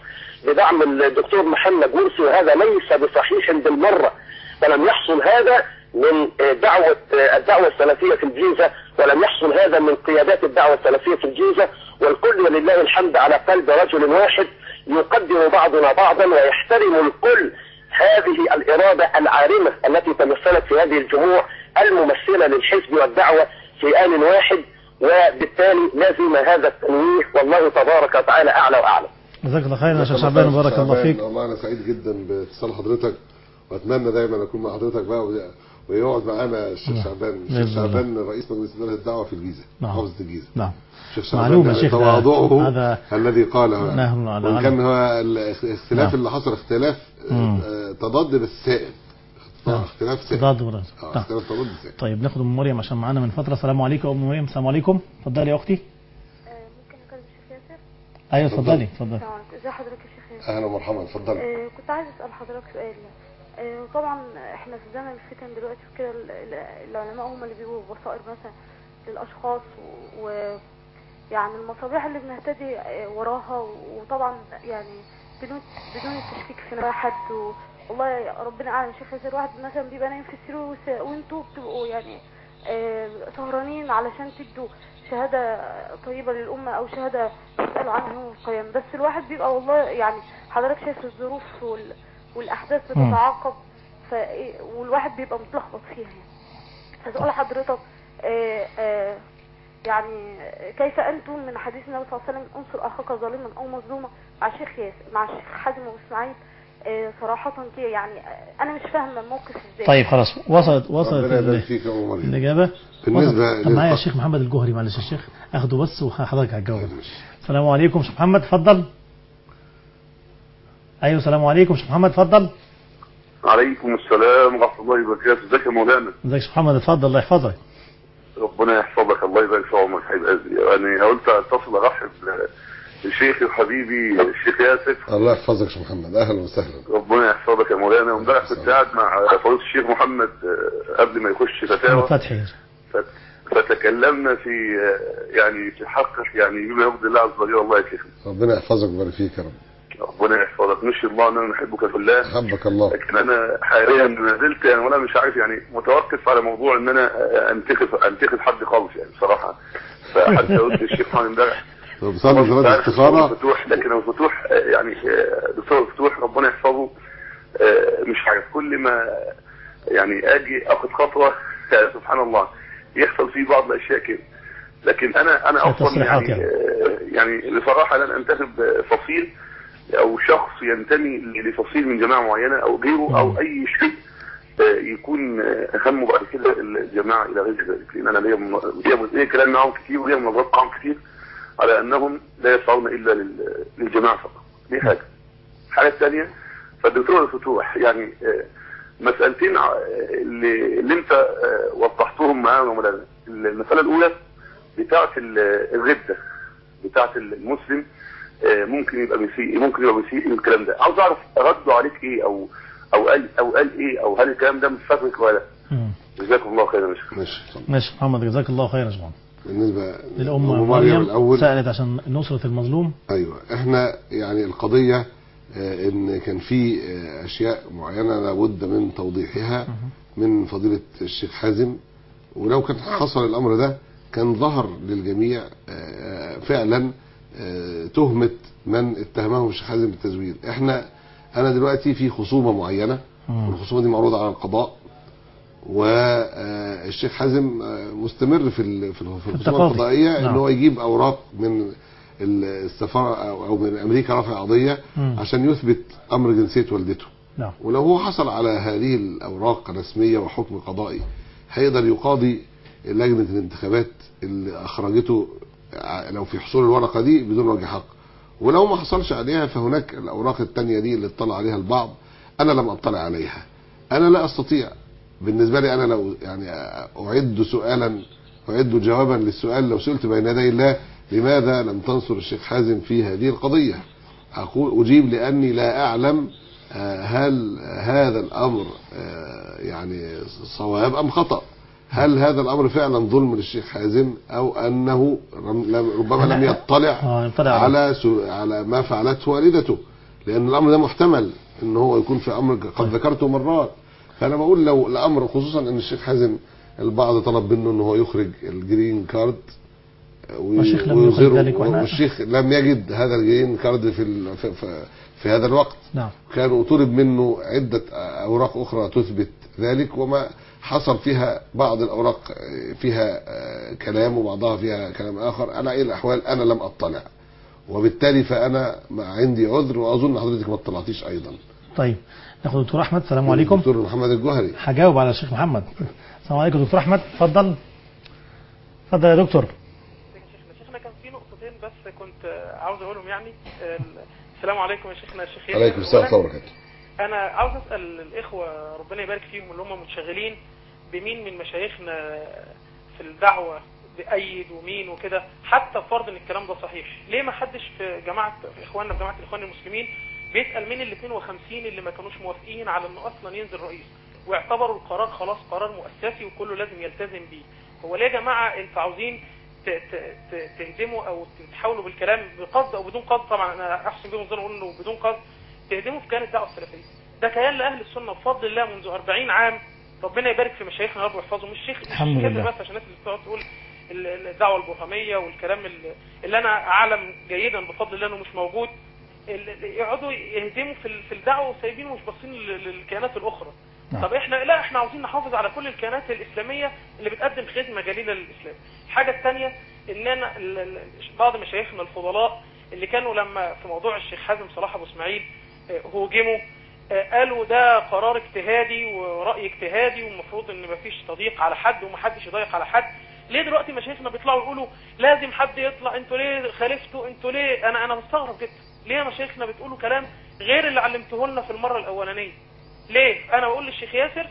بدعم الدكتور محمد مرسي وهذا ليس بصحيح بالمرة فلم يحصل هذا من دعوة الدعوة السلفية في الجيزة ولم يحصل هذا من قيادات الدعوة السلفية في الجيزة والكل ولله الحمد على قلب رجل واحد يقدم بعضنا بعضا ويحترم الكل هذه الإرادة العارمة التي تمثلت في هذه الجموع الممثلة للحزب والدعوة في آن واحد وبالتالي لازم هذا التنويه والله تبارك وتعالى أعلى وأعلم
جزاك الله خير يا شيخ شعبان وبارك الله فيك
والله انا سعيد جدا باتصال حضرتك واتمنى دايما اكون مع حضرتك بقى و- ويقعد معانا الشيخ
نعم.
شعبان
بإذن
الشيخ
الله.
شعبان رئيس مجلس اداره الدعوه في الجيزه
نعم.
محافظه الجيزه
نعم
الشيخ شعبان
معلومة
يعني
شيخ ده-
تواضعه
هذا
الذي قاله
نهر على
وان
علم.
كان هو الاختلاف
نعم.
اللي حصل اختلاف
مم.
آه، تضاد بس سائد
نعم.
اختلاف سائد
تضاد ورد.
آه،
نعم.
اختلاف تضاد سائد
طيب ناخد ام مريم عشان معانا من فتره السلام عليكم ام مريم السلام عليكم اتفضلي يا اختي
ممكن اكلم الشيخ ياسر؟
ايوه
اتفضلي.
اتفضلي اتفضلي
السلام عليكم ازي حضرتك يا شيخ ياسر؟
اهلا ومرحبا اتفضل
آه كنت عايز اسال حضرتك سؤال آه طبعا احنا في زمن الفتن دلوقتي وكده ال- ال- العلماء هم اللي بيجيبوا بصائر مثلا للاشخاص و, و يعني المصابيح اللي بنهتدي آه، وراها وطبعا يعني بدون بدون التشكيك في نوايا حد و- والله يا ربنا اعلم يا شيخ ياسر واحد مثلا بيبقى نايم في السرير وس- وانتوا بتبقوا يعني آه، سهرانين علشان تدوا شهادة طيبة للأمة أو شهادة تسألوا عنها يوم القيامة بس الواحد بيبقى والله يعني حضرتك شايف الظروف وال... والأحداث
مم.
بتتعاقب ف... والواحد بيبقى متلخبط فيها يعني فسؤال حضرتك آه آه يعني كيف أنتم من حديث النبي صلى الله عليه وسلم انصر أخاك ظالما أو مظلوما مع الشيخ ياسر مع الشيخ حازم أبو إسماعيل آه صراحة كده يعني آه، أنا مش فاهمة الموقف ازاي
طيب خلاص وصلت وصلت
ربنا يبارك
ال-
فيك يا ام مريم
الاجابه
بالنسبة
وصلت. طب معايا
للخ-
الشيخ محمد الجوهري معلش يا شيخ اخده بس وحضرتك هتجاوب السلام عليكم شيخ محمد اتفضل ايوه السلام عليكم شيخ محمد اتفضل
عليكم السلام ورحمة الله وبركاته ازيك يا مولانا
ازيك يا شيخ محمد اتفضل الله يحفظك
ربنا يحفظك الله يبارك في عمرك حبيب قلبي يعني قلت اتصل ارحب بشيخي وحبيبي الشيخ ياسر
الله يحفظك يا شيخ محمد اهلا وسهلا
ربنا يحفظك يا مولانا وامبارح كنت قاعد مع فضيلة الشيخ محمد آه، قبل ما يخش
محمد
فتاوى
فتحي
فت- فتكلمنا في آه، يعني في حقك يعني بما يرضي الله عز وجل الله يا شيخ
ربنا يحفظك ويبارك فيك يا رب
ربنا يحفظك نشهد الله ان انا نحبك في الله
حبك الله
لكن انا حاليا ما زلت يعني وانا مش عارف يعني متوقف على موضوع ان انا انتخب انتخب حد خالص يعني بصراحه فحتى قلت للشيخ محمد امبارح
طب صلي صلاه
عارف
الاستخاره
دكتور فتوح لكن هو فتوح آه، يعني آه، دكتور فتوح ربنا يحفظه آه، مش عارف كل ما يعني اجي اخد خطوه آه، سبحان الله يحصل فيه بعض الاشياء كده لكن انا انا اصلا
تصريحات
يعني
يعني.
آه، يعني بصراحه لن انتخب آه، فصيل او شخص ينتمي لفصيل من جماعه معينه او غيره او اي شيء آه، يكون آه، همه بعد كده الجماعه الى غير ذلك لان انا ليا من- ليا ليا كلام معاهم كتير وليا مناظرات معاهم كتير على انهم لا يسعون الا لل- للجماعه فقط دي حاجه الحاجه الثانيه فالدكتور الفتوح يعني آه، مسألتين ع- اللي, اللي انت آه، وضحتهم معانا يا مولانا المسألة الأولى بتاعة ال- الردة بتاعة المسلم آه، ممكن يبقى بيسيء ممكن يبقى بيسيء الكلام ده عاوز اعرف ردوا عليك ايه او او قال او قال ايه او هل الكلام ده مش فاكرك ولا لا
مم.
جزاكم الله خيرا يا شيخ
ماشي اتفضل.
ماشي يا محمد جزاك الله خير يا شيخ محمد
بالنسبه
الام
لأم
مريم
الاول
سالت عشان نصره المظلوم
ايوه احنا يعني القضيه آه، ان كان في آه، اشياء معينه لابد من توضيحها من فضيله الشيخ حازم ولو كان حصل الامر ده كان ظهر للجميع آه، فعلا آه، تهمه من اتهمهم الشيخ حازم بالتزوير احنا انا دلوقتي في خصومه معينه
مم.
والخصومه دي معروضه على القضاء والشيخ حازم آه، مستمر في ال- في الخصومه
التقاضي.
القضائيه ان
نعم.
هو يجيب اوراق من السفاره او أو من امريكا رافع قضيه
مم.
عشان يثبت امر جنسيه والدته
نعم
ولو هو حصل على هذه الاوراق الرسميه وحكم قضائي هيقدر يقاضي لجنه الانتخابات اللي اخرجته ع- لو في حصول الورقه دي بدون وجه حق ولو ما حصلش عليها فهناك الاوراق الثانيه دي اللي اطلع عليها البعض انا لم اطلع عليها انا لا استطيع بالنسبه لي انا لو يعني اعد سؤالا اعد جوابا للسؤال لو سئلت بين يدي الله لماذا لم تنصر الشيخ حازم في هذه القضيه اقول اجيب لاني لا اعلم آه، هل هذا الامر آه، يعني صواب ام خطا هل هذا الامر فعلا ظلم للشيخ حازم او انه رم- لم- ربما لم يطلع
اه يطلع على
على سو- على ما فعلته والدته لان الامر ده محتمل ان هو يكون في امر قد ذكرته مرات فانا بقول لو الامر خصوصا ان الشيخ حازم البعض طلب منه ان هو يخرج الجرين كارد وي-
والشيخ لم يخرج
ويظهره
ذلك وإحنا-
والشيخ لم يجد هذا الجرين كارد في ال- في, في, في هذا الوقت
نعم
كان طلب منه عدة أوراق أخرى تثبت ذلك وما حصل فيها بعض الأوراق فيها آه، كلام وبعضها فيها كلام آخر على أي الأحوال أنا لم أطلع وبالتالي فأنا ما عندي عذر وأظن حضرتك ما اطلعتيش أيضا
طيب ناخد دكتور احمد السلام عليكم
دكتور محمد الجوهري
هجاوب على الشيخ محمد السلام عليكم دكتور احمد اتفضل اتفضل يا دكتور
شيخنا كان في نقطتين بس كنت آه، عاوز اقولهم يعني آه، السلام عليكم يا شيخنا الشيخ ياسر.
عليكم السلام ورحمة الله
أولاً،
وبركاته
انا عاوز اسال الاخوه ربنا يبارك فيهم اللي هم منشغلين بمين من مشايخنا في الدعوه بأيد ومين وكده حتى فرض ان الكلام ده صحيح ليه ما حدش في جماعه في اخواننا في جماعه الاخوان المسلمين بيسال مين ال 52 اللي ما كانوش موافقين على انه اصلا ينزل رئيس واعتبروا القرار خلاص قرار مؤسسي وكله لازم يلتزم بيه هو ليه يا جماعه انتوا عاوزين ت- ت- ت- تهدموا او تحاولوا بالكلام بقصد او بدون قصد طبعا انا احسن بيهم ظن اقول انه بدون قصد تهدموا في كيان الدعوه السلفيه ده كيان لاهل السنه بفضل الله منذ 40 عام ربنا يبارك في مشايخنا يا رب ويحفظهم مش شيخ مش
الحمد
كده
لله.
بس عشان الناس اللي بتقعد تقول ال- ال- الدعوه البرهميه والكلام ال- اللي انا اعلم جيدا بفضل الله انه مش موجود ال- ال- يقعدوا يهدموا في ال- في الدعوه وسايبين ومش باصين لل- للكيانات الاخرى
نعم.
طب احنا لا احنا عاوزين نحافظ على كل الكيانات الاسلاميه اللي بتقدم خدمه جليله للاسلام الحاجه الثانيه ان انا ال- ال- بعض مشايخنا الفضلاء اللي كانوا لما في موضوع الشيخ حازم صلاح ابو اسماعيل آه، هوجموا آه، قالوا ده قرار اجتهادي ورأي اجتهادي والمفروض ان مفيش تضييق على حد ومحدش يضيق على حد ليه دلوقتي مشايخنا بيطلعوا يقولوا لازم حد يطلع انتوا ليه خالفتوا انتوا ليه انا انا مستغرب جدا ليه يا مشايخنا بتقولوا كلام غير اللي علمته لنا في المرة الاولانية ليه انا بقول للشيخ ياسر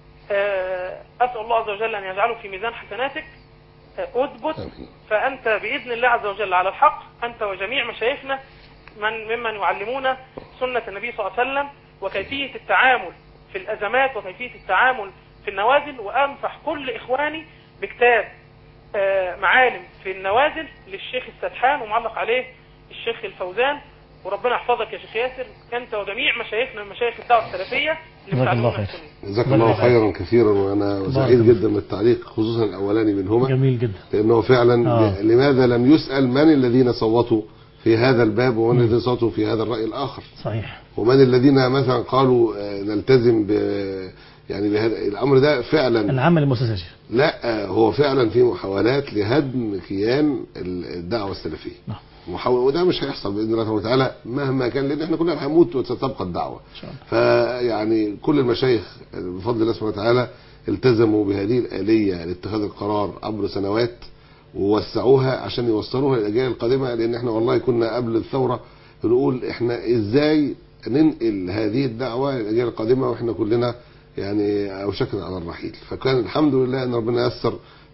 آه، اسال الله عز وجل ان يجعله في ميزان حسناتك آه، اثبت فانت باذن الله عز وجل على الحق انت وجميع مشايخنا من ممن يعلمون سنة النبي صلى الله عليه وسلم وكيفية التعامل في الأزمات وكيفية التعامل في النوازل وأنصح كل إخواني بكتاب آه، معالم في النوازل للشيخ السدحان ومعلق عليه الشيخ الفوزان وربنا يحفظك يا شيخ ياسر أنت وجميع مشايخنا من مشايخ الدعوة السلفية اللي
جزاك الله
بتعلمونا
خير.
السنة
جزاك الله خيرا كثيرا وانا سعيد جدا بالتعليق خصوصا الاولاني منهما
جميل جدا
لانه فعلا
آه.
لماذا لم يسال من الذين صوتوا في هذا الباب ومن الذين صوتوا في هذا الراي الاخر
صحيح
ومن الذين مثلا قالوا آه، نلتزم ب يعني بهذا الامر ده فعلا
العمل المؤسسي
لا آه، هو فعلا في محاولات لهدم كيان الدعوه السلفيه
نعم.
محاولة وده مش هيحصل باذن الله سبحانه وتعالى مهما كان لان احنا كلنا هنموت وستبقى الدعوه
ان شاء الله
فيعني كل المشايخ بفضل الله سبحانه وتعالى التزموا بهذه الآلية لاتخاذ القرار عبر سنوات ووسعوها عشان يوصلوها للأجيال القادمة لأن احنا والله كنا قبل الثورة بنقول احنا ازاي ننقل هذه الدعوة للأجيال القادمة واحنا كلنا يعني أوشكنا على الرحيل فكان الحمد لله أن ربنا يسر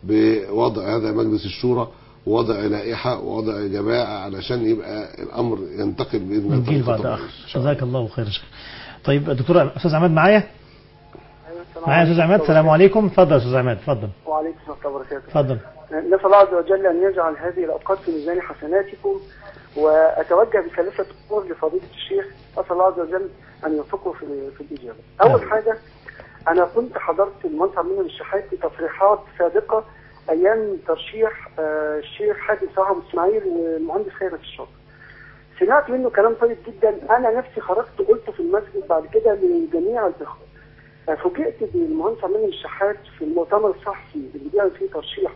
بوضع هذا مجلس الشورى ووضع لائحة ووضع جماعة علشان يبقى الأمر ينتقل بإذن الله
من جيل
طريقة
بعد
طبيعية.
اخر جزاك الله خير يا شيخ طيب دكتور استاذ عماد معايا معايا يا استاذ عماد السلام عليكم اتفضل يا استاذ عماد اتفضل
وعليكم السلام ورحمة الله وبركاته
اتفضل
نسأل الله عز وجل أن يجعل هذه الأوقات في ميزان حسناتكم وأتوجه بثلاثة أمور لفضيلة الشيخ أسأل الله عز وجل أن يوفقه في في الإجابة. أول حاجة أنا كنت حضرت المنصب من الشحات في تصريحات سابقة أيام ترشيح آه، الشيخ حاتم صلاح أبو إسماعيل والمهندس خيرت الشاطر. سمعت منه كلام طيب جدا أنا نفسي خرجت قلته في المسجد بعد كده لجميع الإخوة. فوجئت بالمهندس عماد الشحات في المؤتمر الصحفي اللي بيعمل فيه ترشيح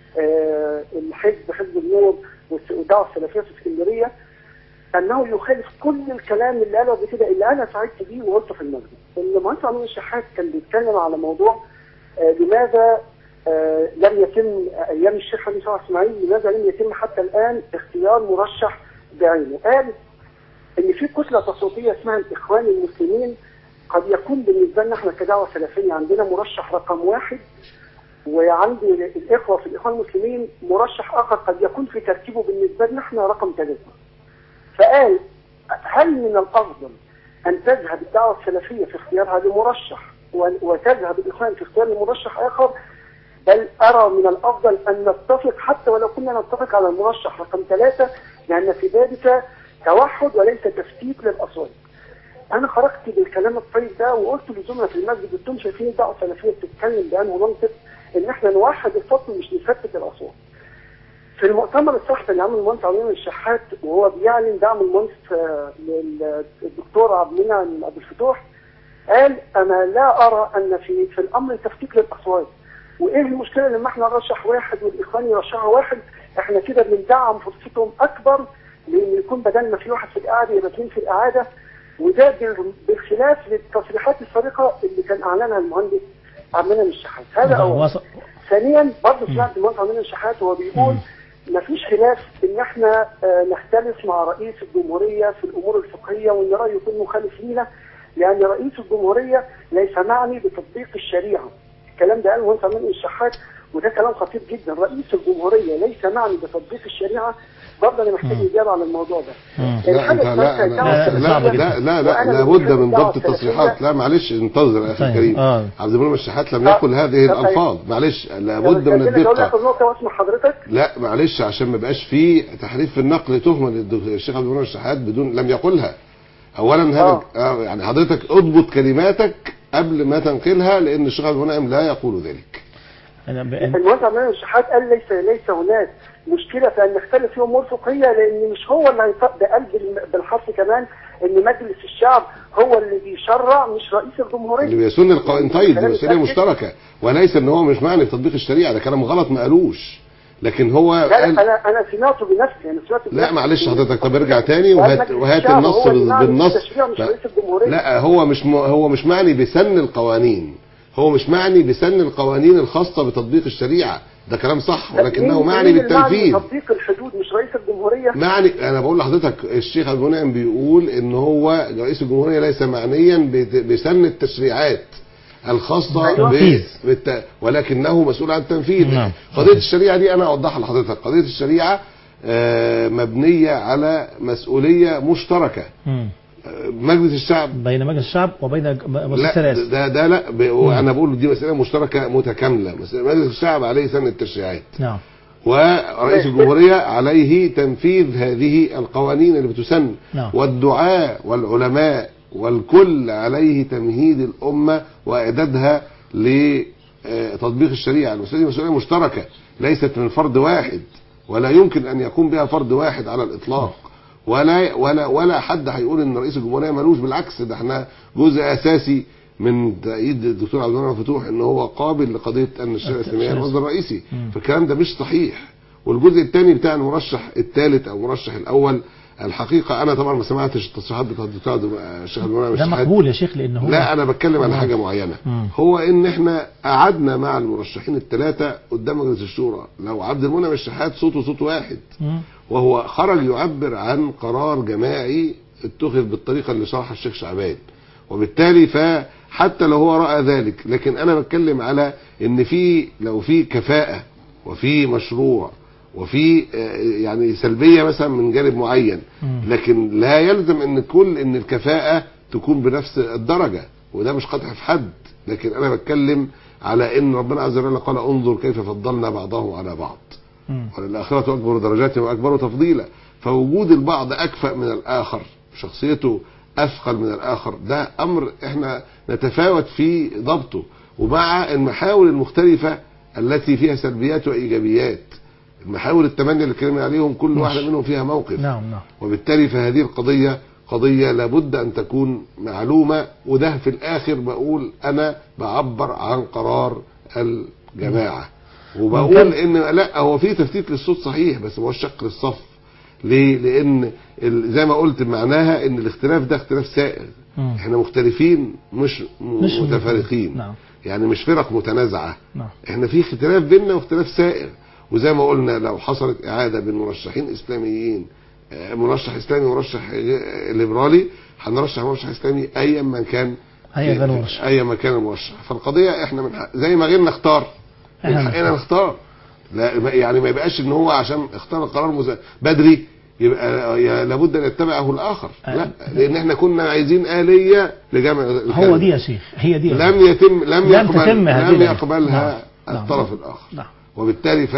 آه، الحزب حزب النور والس- والدعوه السلفيه في اسكندريه انه يخالف كل الكلام اللي قاله قبل كده اللي انا سعدت بيه وقلته في المسجد. المهندس عماد الشحات كان بيتكلم على موضوع آه، لماذا آه، لم يتم ايام الشيخ حميد صلاح اسماعيل لماذا لم يتم حتى الان اختيار مرشح بعينه؟ قال ان في كتله تصويتيه اسمها الاخوان المسلمين قد يكون بالنسبه لنا احنا كدعوه سلفيه عندنا مرشح رقم واحد وعندي الاخوه في الاخوان المسلمين مرشح اخر قد يكون في ترتيبه بالنسبه لنا احنا رقم ثلاثه. فقال هل من الافضل ان تذهب الدعوه السلفيه في اختيارها لمرشح و- وتذهب الاخوان في اختيار لمرشح اخر بل ارى من الافضل ان نتفق حتى ولو كنا نتفق على المرشح رقم ثلاثه لان في ذلك توحد وليس تفتيت للاصوات انا خرجت بالكلام الطيب ده وقلت لزملاء في المسجد قلت لهم شايفين الدعوه السلفيه بتتكلم بانه منطق ان احنا نوحد الصف مش نفتت الاصوات في المؤتمر الصحفي اللي عمل المهندس عبد الشحات وهو بيعلن دعم المهندس آه، للدكتور عبد المنعم عبد الفتوح قال انا لا ارى ان في في الامر تفتيت للاصوات وايه المشكله لما احنا نرشح واحد والاخوان يرشحوا واحد احنا كده بندعم فرصتهم اكبر لان يكون بدلنا في واحد في القعده يبقى اثنين في القعده وده بال- بالخلاف للتصريحات السابقه اللي كان اعلنها المهندس عبد المنعم الشحات هذا
نعم،
اولا
وص-
ثانيا برضه سمعت المهندس عبد المنعم الشحات وهو بيقول ما فيش خلاف ان احنا آه، نختلف مع رئيس الجمهوريه في الامور الفقهيه وان رايه يكون مخالف لينا لان رئيس الجمهوريه ليس معني بتطبيق الشريعه الكلام ده قاله المهندس عبد المنعم الشحات وده كلام خطير جدا رئيس الجمهوريه ليس معني بتطبيق الشريعه برضه انا محتاج اجابه على الموضوع ده
لا انت لا لا لا لا لا, لا
وأنا
لابد
بشوف
من
الدعوة
ضبط التصريحات
السلفية-
لا معلش انتظر يا اخي
طيب،
الكريم
آه.
عبد المنعم الشحات لم يقل هذه
طب
الالفاظ معلش لابد من
أقول لك
الدقه
النقطه واسمع حضرتك
لا معلش عشان ما يبقاش في تحريف في النقل تهمه للشيخ عبد المنعم الشحات بدون لم يقلها اولا هذا آه يعني حضرتك اضبط كلماتك قبل ما تنقلها لان الشيخ عبد المنعم لا يقول ذلك
انا ب...
المهندس عبد المنعم الشحات قال ليس ليس هناك مشكله في ان نختلف في امور فقهيه لان مش هو اللي هيطبق بقلب الم- بالحرف كمان ان مجلس الشعب هو اللي بيشرع مش رئيس الجمهوريه
اللي بيسن القوانين طيب دي
كلام
مسألة
متأكد.
مشتركة وليس ان هو مش معني بتطبيق الشريعة ده كلام غلط ما قالوش لكن هو
لا لا
قال
انا انا سمعته بنفسي انا سمعته
لا
بنفسي.
معلش حضرتك طب ارجع تاني
وقال
وهات
مجلس
وهات
الشعب
النص
هو اللي معني
بالنص
بالتشريع مش
لا-
رئيس الجمهوريه
لا هو مش م... هو مش معني بسن القوانين هو مش معني بسن القوانين الخاصة بتطبيق الشريعة ده كلام صح ولكنه
مين-
معني
مين المعني
بالتنفيذ
بتطبيق الحدود مش رئيس الجمهوريه
معني انا بقول لحضرتك الشيخ عبد المنعم بيقول ان هو رئيس الجمهوريه ليس معنيا بت- بسن التشريعات الخاصه
أيوة.
ب...
تنفيذ.
بالت... ولكنه مسؤول عن التنفيذ
نعم.
قضيه الشريعه دي انا اوضحها لحضرتك قضيه الشريعه آه، مبنيه على مسؤوليه مشتركه
مم.
آه، مجلس الشعب
بين مجلس الشعب وبين ج-
لا
الثلاث
ده ده لا ب... انا بقول دي مساله مشتركه متكامله مس- مجلس الشعب عليه سن التشريعات
نعم
ورئيس الجمهورية عليه تنفيذ هذه القوانين اللي بتسن
نعم.
والدعاء والعلماء والكل عليه تمهيد الأمة وإعدادها لتطبيق الشريعة المسألة دي مسؤولية مشتركة ليست من فرد واحد ولا يمكن أن يقوم بها فرد واحد على الإطلاق ولا ولا ولا حد هيقول ان رئيس الجمهوريه ملوش بالعكس ده احنا جزء اساسي من تأييد الدكتور عبد المنعم فتوح ان هو قابل لقضيه ان الشريعه الاسلاميه المصدر الرئيسي فالكلام ده مش صحيح والجزء الثاني بتاع المرشح الثالث او المرشح الاول الحقيقه انا طبعا ما سمعتش التصريحات بتاعت الدكتور عبد- الشيخ عبد المنعم
ده
الشحات.
مقبول يا شيخ لان هو
لا انا بتكلم على حاجه معينه
مم.
هو ان احنا قعدنا مع المرشحين الثلاثه قدام مجلس الشورى لو عبد المنعم الشحات صوته صوت واحد
مم.
وهو خرج يعبر عن قرار جماعي اتخذ بالطريقه اللي شرحها الشيخ شعبان وبالتالي فحتى لو هو راى ذلك لكن انا بتكلم على ان في لو في كفاءه وفي مشروع وفي آه، يعني سلبيه مثلا من جانب معين
مم.
لكن لا يلزم ان كل ان الكفاءه تكون بنفس الدرجه وده مش قدح في حد لكن انا بتكلم على ان ربنا عز وجل قال انظر كيف فضلنا بعضهم على بعض
مم.
وللآخرة أكبر درجات وأكبر تفضيلا فوجود البعض أكفأ من الآخر شخصيته أثقل من الآخر ده أمر إحنا نتفاوت في ضبطه ومع المحاور المختلفة التي فيها سلبيات وإيجابيات المحاور الثمانية اللي اتكلمنا عليهم كل واحدة منهم فيها موقف
نعم نعم
وبالتالي فهذه القضية قضية لابد أن تكون معلومة وده في الآخر بقول أنا بعبر عن قرار الجماعة وبقول
وكان-
إن لا هو في تفتيت للصوت صحيح بس ما هوش شق للصف ليه؟ لأن ال- زي ما قلت معناها إن الاختلاف ده اختلاف سائغ
مم.
احنا مختلفين مش, م-
مش
متفارقين
نعم
يعني مش فرق متنازعة
نعم
احنا في اختلاف بيننا واختلاف سائر وزي ما قلنا لو حصلت اعاده بين مرشحين اسلاميين آه، مرشح اسلامي ومرشح آه، ليبرالي هنرشح مرشح اسلامي ايا ما كان
أيا كان المرشح.
ايا ما كان المرشح فالقضيه احنا من حق زي ما غيرنا نختار من
إحنا
حقنا نختار لا ما- يعني ما يبقاش ان هو عشان اختار القرار مز- بدري يبقى يا- لابد ان يتبعه الاخر لا لان احنا كنا عايزين اليه لجمع
هو
الكلمة.
دي يا شيخ هي دي يا
لم يتم لم,
لم
يقبل
تتم هذه
لم
الآية.
يقبلها
نعم.
الطرف الاخر
نعم
وبالتالي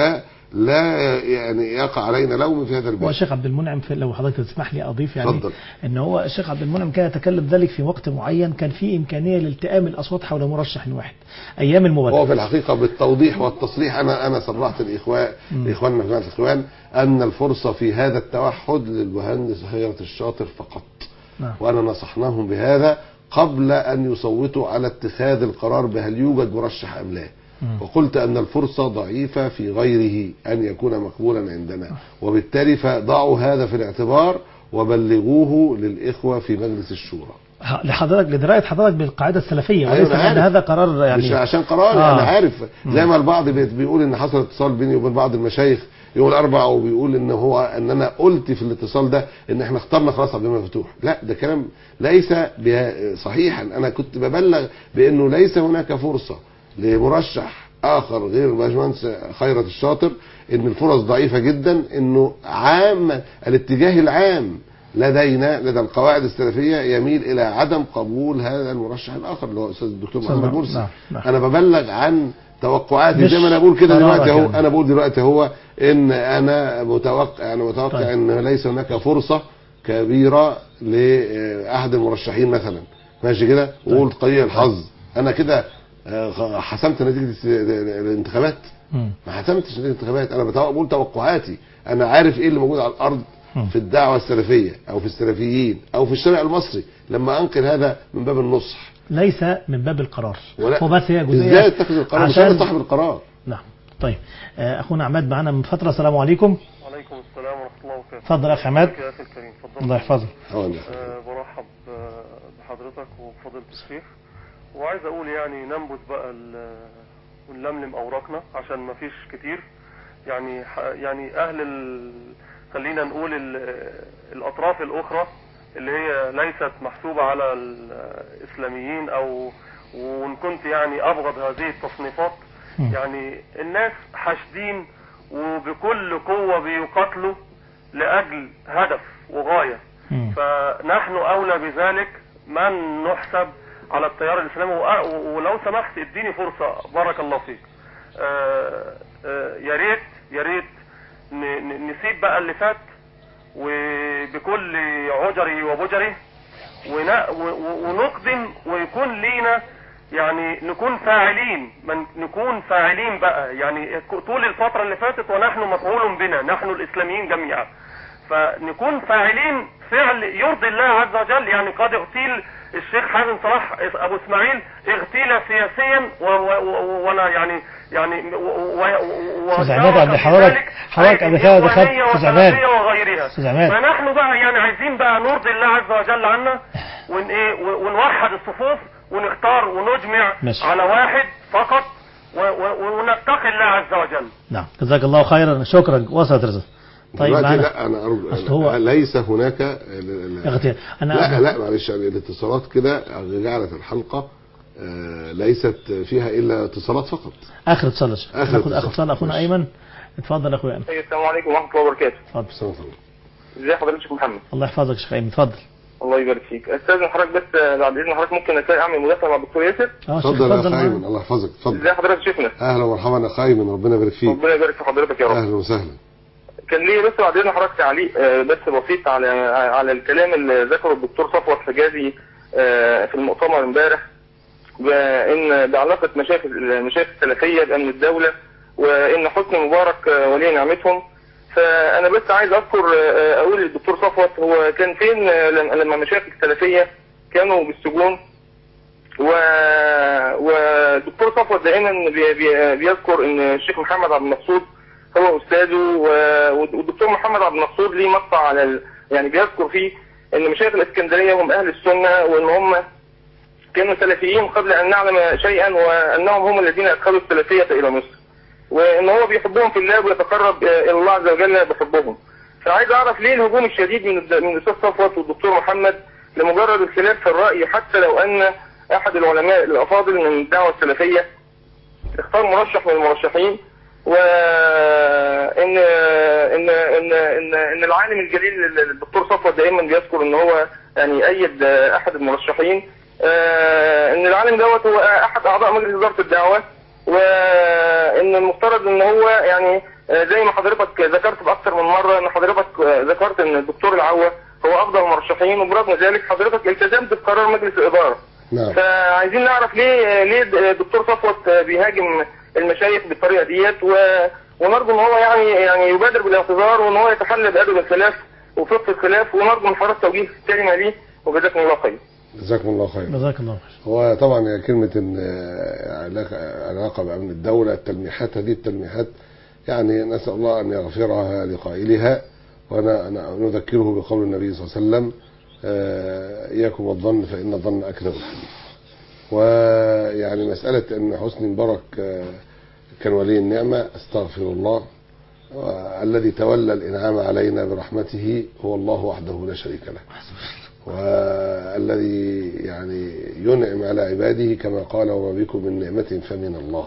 لا يعني يقع علينا لوم في هذا
هو
الباب
الشيخ عبد المنعم في لو حضرتك تسمح لي اضيف يعني
اتفضل.
ان هو الشيخ عبد المنعم كان يتكلم ذلك في وقت معين كان في امكانيه لالتئام الاصوات حول مرشح واحد ايام المبادره
هو في الحقيقة بالتوضيح والتصريح أنا أنا صرحت الإخوان
مم.
لإخواننا في جماعة الإخوان أن الفرصة في هذا التوحد للمهندس خيرة الشاطر فقط
نعم.
وأنا نصحناهم بهذا قبل أن يصوتوا على اتخاذ القرار بهل يوجد مرشح أم لا
مم.
وقلت أن الفرصة ضعيفة في غيره أن يكون مقبولا عندنا وبالتالي فضعوا هذا في الاعتبار وبلغوه للإخوة في مجلس الشورى
ح- لحضرتك لدرايه حضرتك بالقاعده السلفيه
أيوة
وليس
أنا
ان
عارف.
هذا قرار يعني
مش عشان قرار
آه.
انا عارف
مم.
زي ما البعض بيت- بيقول ان حصل اتصال بيني وبين بعض المشايخ يوم الاربعاء وبيقول ان هو ان انا قلت في الاتصال ده ان احنا اخترنا خلاص عبد المنعم مفتوح لا ده كلام ليس به- صحيحا انا كنت ببلغ بانه ليس هناك فرصه لمرشح اخر غير الباشمهندس خيرت الشاطر ان الفرص ضعيفه جدا انه عام الاتجاه العام لدينا لدى القواعد السلفيه يميل الى عدم قبول هذا المرشح الاخر اللي هو استاذ الدكتور
أستاذ
محمد
نعم،
مرسي
نعم، نعم.
انا ببلغ عن توقعاتي
مش
زي ما انا بقول كده
قرارك
دلوقتي اهو
يعني.
انا بقول دلوقتي هو ان انا متوقع انا متوقع
طيب.
ان ليس هناك فرصه كبيره لاحد المرشحين مثلا ماشي كده وقلت قليل الحظ انا كده آه، حسمت نتيجه الس- الانتخابات
مم.
ما حسمتش نتيجه الانتخابات انا بتوقع- بقول توقعاتي انا عارف ايه اللي موجود على الارض
مم.
في الدعوه السلفيه او في السلفيين او في الشارع المصري لما انقل هذا من باب النصح
ليس من باب القرار
ولا
هو بس هي جزئيه
ازاي اتخذ القرار مش
عشان-
انا صاحب القرار
نعم طيب آه، اخونا عماد معنا من فتره السلام عليكم
وعليكم السلام ورحمة الله وبركاته
اتفضل يا أخي عماد.
ازيك يا أخي الكريم اتفضل
الله يحفظك
حاول
أه برحب آه، بحضرتك وبفضيلة الشيخ وعايز أقول يعني ننبذ بقى ال- ونلملم أوراقنا عشان ما فيش كتير يعني ح- يعني أهل ال... خلينا نقول ال... الأطراف الأخرى اللي هي ليست محسوبة على الإسلاميين أو وإن كنت يعني أبغض هذه التصنيفات
مم.
يعني الناس حاشدين وبكل قوة بيقاتلوا لأجل هدف وغاية
مم.
فنحن أولى بذلك من نحسب على التيار الإسلامي وأ- ولو سمحت اديني فرصة بارك الله فيك آه، آه، يا ريت يا ريت ن- ن- نسيب بقى اللي فات وبكل عجري وبجري ون- و- و- ونقدم ويكون لينا يعني نكون فاعلين من نكون فاعلين بقى يعني ك- طول الفترة اللي فاتت ونحن مفعول بنا نحن الإسلاميين جميعا فنكون فاعلين فعل يرضي الله عز وجل يعني قد اغتيل الشيخ حازم صلاح ابو اسماعيل اغتيل سياسيا و- و- و- ولا يعني يعني و- و- و-
أستاذ عماد قبل
وشارك في
حضرتك-
ذلك
حضرتك قبل كده دخلت-
الإخوانية
أستاذ عماد.
والسلفية وغيرها
أستاذ عماد.
فنحن بقى يعني عايزين بقى نرضي الله عز وجل عنا ون ايه و- ونوحد الصفوف ونختار ونجمع
ماشي.
على واحد فقط و- و- ونتقي الله عز وجل
نعم جزاك الله خيرا شكرا وصلت رزق طيب
دلوقتي
معنا
لا انا أرجو
أصل هو-
ليس هناك ال- ال-
اغتيال انا
لا لا معلش يعني الاتصالات كده جعلت الحلقه آه، ليست فيها الا اتصالات فقط
اخر اتصال يا شيخ.
آخر
ناخد
اتصال.
اخر اتصال اخونا
ماشي.
ايمن اتفضل يا اخويا ايمن
السلام عليكم ورحمة الله وبركاته
اتفضل
ازي حضرتك يا محمد
الله يحفظك يا شيخ ايمن اتفضل
الله يبارك فيك استاذن حضرتك بس آه، بعد اذن حضرتك ممكن أتلاقي اعمل مداخله مع الدكتور ياسر
اه شيخ
اتفضل يا
اتفضل
اخ
معنا.
ايمن الله يحفظك اتفضل
ازي حضرتك شيخنا
اهلا ومرحبا يا اخ ايمن ربنا يبارك فيك
ربنا يبارك في حضرتك يا رب
اهلا وسهلا
كان لي بس بعد اذن حضرتك تعليق آه، بس بسيط على على الكلام اللي ذكره الدكتور صفوت حجازي آه، في المؤتمر امبارح بان بعلاقه مشايخ المشايخ السلفيه بامن الدوله وان حسني مبارك آه، ولي نعمتهم فانا بس عايز اذكر آه، اقول للدكتور صفوت هو كان فين آه، لما لما مشايخ السلفيه كانوا بالسجون و... والدكتور صفوت دائما بي... بي... بيذكر ان الشيخ محمد عبد المقصود هو استاذه و... والدكتور محمد عبد المقصود ليه مقطع على ال... يعني بيذكر فيه ان مشايخ الاسكندريه هم اهل السنه وان هم كانوا سلفيين قبل ان نعلم شيئا وانهم هم الذين ادخلوا السلفيه الى مصر وان هو بيحبهم في الله ويتقرب الى الله عز وجل بحبهم فعايز اعرف ليه الهجوم الشديد من الد- من الاستاذ صفوت والدكتور محمد لمجرد الخلاف في الراي حتى لو ان احد العلماء الافاضل من الدعوه السلفيه اختار مرشح من المرشحين وان ان ان ان ان العالم الجليل الدكتور صفوت دائما بيذكر ان هو يعني ايد احد المرشحين آه، ان العالم دوت هو احد اعضاء مجلس اداره الدعوه وان المفترض ان هو يعني
آه، زي ما حضرتك ذكرت باكثر من مره ان حضرتك آه، ذكرت ان الدكتور العوا هو افضل المرشحين وبرغم ذلك حضرتك التزمت بقرار مجلس الاداره
نعم
فعايزين نعرف ليه ليه الدكتور صفوت بيهاجم المشايخ بالطريقه ديت و... ونرجو ان هو يعني يعني يبادر بالاعتذار وان هو يتحلى بادب الخلاف وفقه الخلاف ونرجو من حضرتك توجيه كلمه ليه وجزاكم الله خير.
جزاكم الله خير
جزاك الله خير
هو طبعا هي كلمة ان آه، علاقة- علاقة بأمن الدولة التلميحات هذه التلميحات يعني نسأل الله أن يغفرها لقائلها وأنا أنا نذكره بقول النبي صلى الله عليه وسلم آه، إياكم والظن فإن الظن أكذب الحديث ويعني مسألة أن حسني مبارك آه، كان ولي النعمة استغفر الله الذي تولى الإنعام علينا برحمته هو الله وحده لا شريك له والذي يعني ينعم على عباده كما قال وما بكم من نعمة فمن الله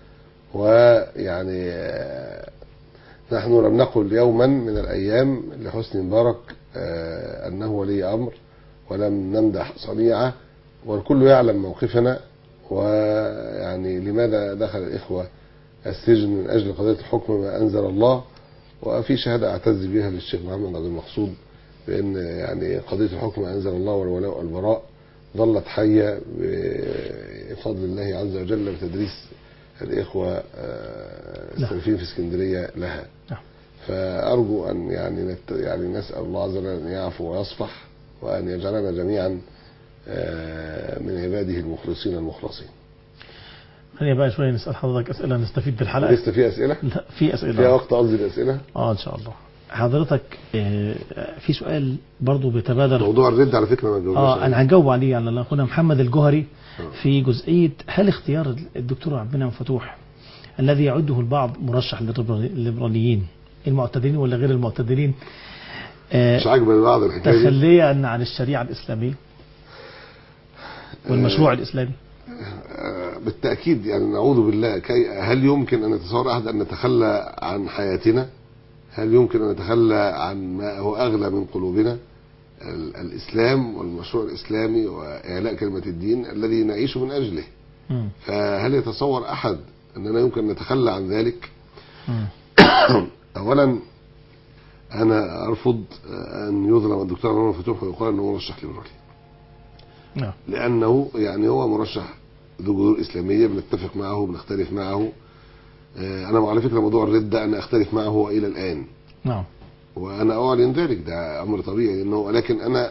ويعني آه، نحن لم نقل يوما من الأيام لحسني مبارك آه، أنه ولي أمر ولم نمدح صنيعه والكل يعلم موقفنا ويعني لماذا دخل الإخوة السجن من أجل قضية الحكم ما أنزل الله وفي شهادة أعتز بها للشيخ محمد عبد المقصود بأن يعني قضية الحكم ما أنزل الله والولاء والبراء ظلت حية بفضل الله عز وجل بتدريس الإخوة آه، السلفيين في اسكندرية لها فأرجو أن يعني نت يعني نسأل الله عز وجل أن يعفو ويصفح وأن يجعلنا جميعا آه، من عباده المخلصين المخلصين
خلينا بقى شويه نسال حضرتك اسئله نستفيد بالحلقه
لسه في أسئلة؟
لا في اسئله
فيها وقت قصدي الأسئلة؟
اه ان شاء الله حضرتك آه، في سؤال برضو بيتبادر
موضوع الرد على فكرة ما جاوبناش
اه
عليه.
انا هجاوب عليه على اخونا محمد الجوهري في جزئيه هل اختيار الدكتور عبد المنعم فتوح الذي يعده البعض مرشح للليبراليين المعتدلين ولا غير المعتدلين آه،
مش عاجبه البعض الحكاية دي
تخليا عن الشريعه الاسلاميه والمشروع الاسلامي
آه، بالتأكيد يعني نعوذ بالله كي هل يمكن أن يتصور أحد أن نتخلى عن حياتنا هل يمكن أن نتخلى عن ما هو أغلى من قلوبنا ال- الإسلام والمشروع الإسلامي وإعلاء كلمة الدين الذي نعيش من أجله
مم.
فهل يتصور أحد أننا يمكن أن نتخلى عن ذلك
مم.
أولا أنا أرفض أن يظلم الدكتور عمر فتوح ويقال أنه مرشح ليبرالي
نعم
لأنه يعني هو مرشح ذو جذور إسلامية بنتفق معه بنختلف معه آه، أنا على فكرة موضوع الردة أنا أختلف معه إلى الآن
نعم
وأنا أعلن ذلك ده أمر طبيعي لأنه ولكن أنا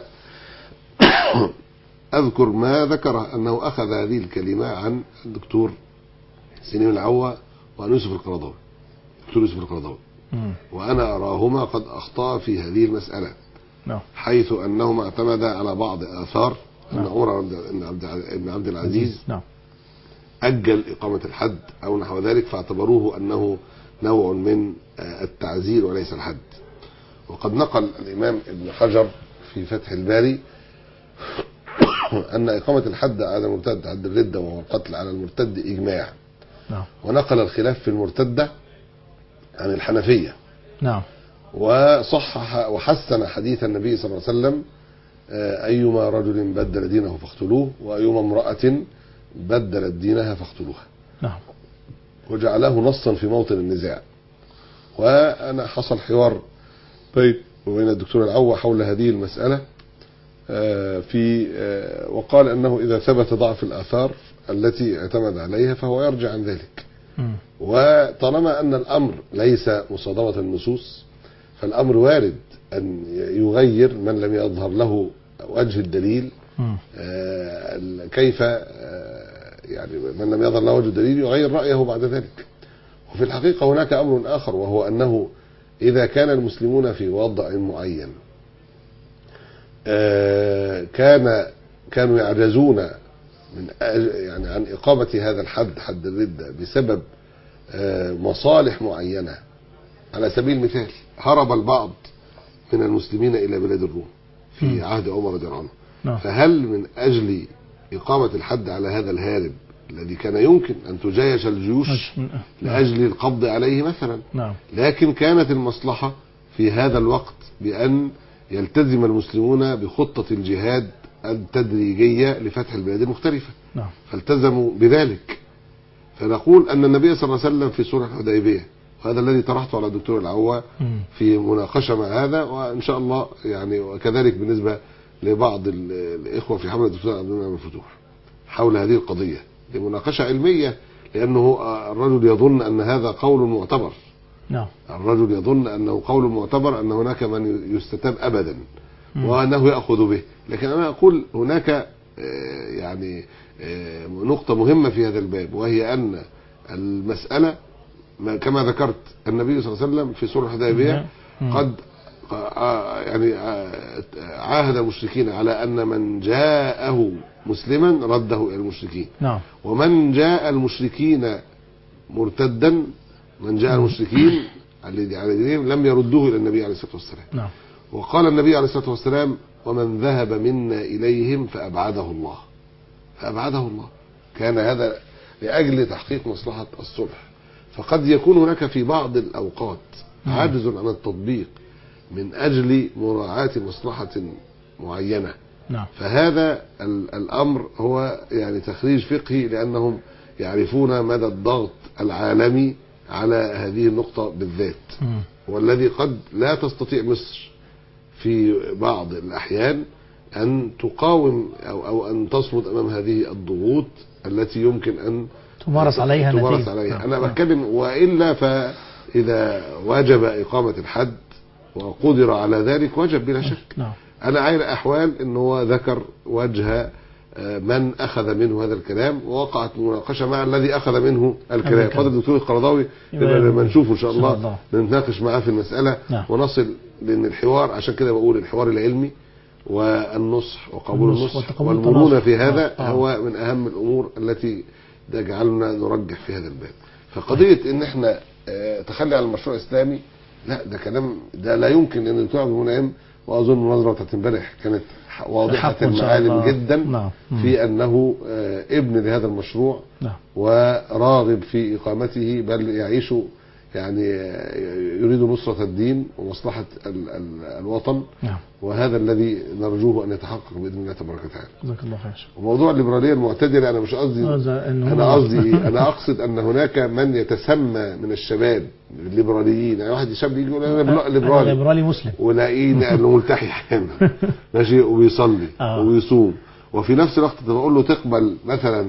أذكر ما ذكره أنه أخذ هذه الكلمة عن الدكتور سليم العوة وعن يوسف القرضاوي دكتور يوسف القرضاوي
مم.
وأنا أراهما قد أخطأ في هذه المسألة
نعم
حيث أنهما اعتمدا على بعض آثار أن
نعم.
عمر بن عبد بن عبد العزيز
نعم
أجل إقامة الحد أو نحو ذلك فاعتبروه أنه نوع من آه، التعزير وليس الحد وقد نقل الإمام ابن حجر في فتح الباري أن إقامة الحد على المرتد حد الردة وهو القتل على المرتد إجماع
نعم
ونقل الخلاف في المرتدة عن الحنفية
نعم
وصحح وحسن حديث النبي صلى الله عليه وسلم آه، أيما رجل بدل دينه فاقتلوه وأيما امرأة بدلت دينها فاقتلوها
نعم
وجعله نصا في موطن النزاع وأنا حصل حوار بين وبين الدكتور العوة حول هذه المسألة آه، في آه، وقال أنه إذا ثبت ضعف الآثار التي اعتمد عليها فهو يرجع عن ذلك
مم.
وطالما أن الأمر ليس مصادمة النصوص فالأمر وارد أن يغير من لم يظهر له وجه الدليل
مم.
آه، ال- كيف آه، يعني من لم يظهر له وجه الدليل يغير رأيه بعد ذلك وفي الحقيقة هناك أمر آخر وهو أنه إذا كان المسلمون في وضع معين آه، كان كانوا يعجزون من أج- يعني عن إقامة هذا الحد حد الردة بسبب آه، مصالح معينة على سبيل المثال هرب البعض من المسلمين إلى بلاد الروم في
مم.
عهد عمر رضي الله عنه
نعم
فهل من أجل إقامة الحد على هذا الهارب الذي كان يمكن أن تجايش الجيوش
مش- نعم
لأجل القبض عليه مثلا
نعم
لكن كانت المصلحة في هذا الوقت بأن يلتزم المسلمون بخطة الجهاد التدريجية لفتح البلاد المختلفة
نعم
فالتزموا بذلك فنقول أن النبي صلى الله عليه وسلم في صلح الحديبية وهذا الذي طرحته على الدكتور العوا
مم.
في مناقشة مع هذا وإن شاء الله يعني وكذلك بالنسبة لبعض ال- الإخوة في حملة الدكتور عبد المنعم الفتوح حول هذه القضية لمناقشة علمية لأنه آه، الرجل يظن أن هذا قول معتبر
نعم
الرجل يظن أنه قول معتبر أن هناك من يستتاب أبدا
مم.
وأنه يأخذ به لكن أنا أقول هناك آه، يعني آه، نقطة مهمة في هذا الباب وهي أن المسألة ما- كما ذكرت النبي صلى الله عليه وسلم في سورة الحديبية
مم.
قد آه، يعني آه، عاهد المشركين على أن من جاءه مسلما رده إلى المشركين
نعم
ومن جاء المشركين مرتدا من جاء المشركين على على دينهم لم يردوه الى النبي عليه الصلاه والسلام
نعم
وقال النبي عليه الصلاه والسلام ومن ذهب منا اليهم فابعده الله فابعده الله كان هذا لاجل تحقيق مصلحه الصلح فقد يكون هناك في بعض الاوقات
نعم.
عجز عن التطبيق من اجل مراعاه مصلحه معينه
نعم
فهذا ال- الامر هو يعني تخريج فقهي لانهم يعرفون مدى الضغط العالمي على هذه النقطه بالذات
مم.
والذي قد لا تستطيع مصر في بعض الاحيان ان تقاوم او او ان تصمد امام هذه الضغوط التي يمكن ان
تمارس عليها
تمارس
نتيجة.
عليها
نعم.
انا
نعم.
بتكلم والا فاذا وجب اقامه الحد وقدر على ذلك وجب بلا شك
نعم
انا عايل احوال ان هو ذكر وجه آه، من اخذ منه هذا الكلام ووقعت مناقشه مع الذي اخذ منه الكلام
الكلام.
فضل الدكتور القرضاوي
يبقى
لما لما
يبقى.
نشوفه ان شاء
إن شاء
الله
الله.
نتناقش معاه في المساله
نعم.
ونصل لان الحوار عشان كده بقول الحوار العلمي والنصح وقبول
النصح
النصح
والتقبل
والمرونه
والتناصح.
في هذا
آه.
هو من اهم الامور التي تجعلنا نرجح في هذا الباب فقضيه ان احنا آه، تخلي عن المشروع الاسلامي لا ده كلام ده لا يمكن ان الدكتور عبد المنعم واظن النظره بتاعت امبارح كانت ح- واضحه
الحق إن شاء
المعالم
الله.
جدا
نعم. مم.
في انه آه، ابن لهذا المشروع
نعم
وراغب في اقامته بل يعيش يعني آه، يريد نصرة الدين ومصلحة ال- ال- الوطن
نعم
وهذا الذي نرجوه أن يتحقق بإذن الله تبارك وتعالى
جزاك الله خير
وموضوع الليبرالية المعتدلة أنا مش قصدي
هذا إن هم-
أنا قصدي إيه؟ أنا أقصد أن هناك من يتسمى من الشباب الليبراليين يعني واحد شاب يجي يقول أنا
أنا
ليبرالي
ليبرالي مسلم
ولاقيه انه ملتحي احيانا ماشي وبيصلي
آه.
وبيصوم وفي نفس الوقت طب اقول له تقبل مثلا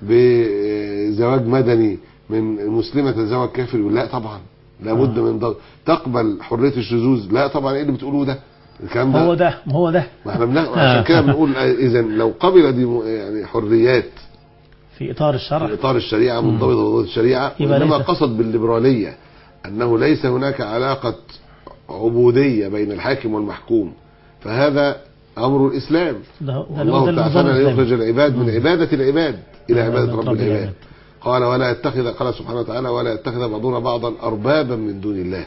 بزواج مدني من مسلمه تتزوج كافر يقول لا طبعا لابد
آه.
من ضغط تقبل حريه الشذوذ لا طبعا ايه اللي بتقولوه ده الكلام ده
هو ده ما هو ده
ما احنا بناخد عشان كده بنقول اذا لو قبل دي م- يعني حريات
في إطار الشرع
في اطار الشريعه منضبطه بضوابط الشريعه
يبقى
وانما
ليس-
قصد بالليبراليه انه ليس هناك علاقه عبوديه بين الحاكم والمحكوم فهذا امر الاسلام
ده ده
والله
ده النظام
تعالى
الإسلامي.
يخرج العباد من عباده العباد الى
آه،
عباده
من
رب
رب
العباد
العباد.
قال ولا يتخذ قال سبحانه وتعالى ولا يتخذ بعضنا بعضا اربابا من دون الله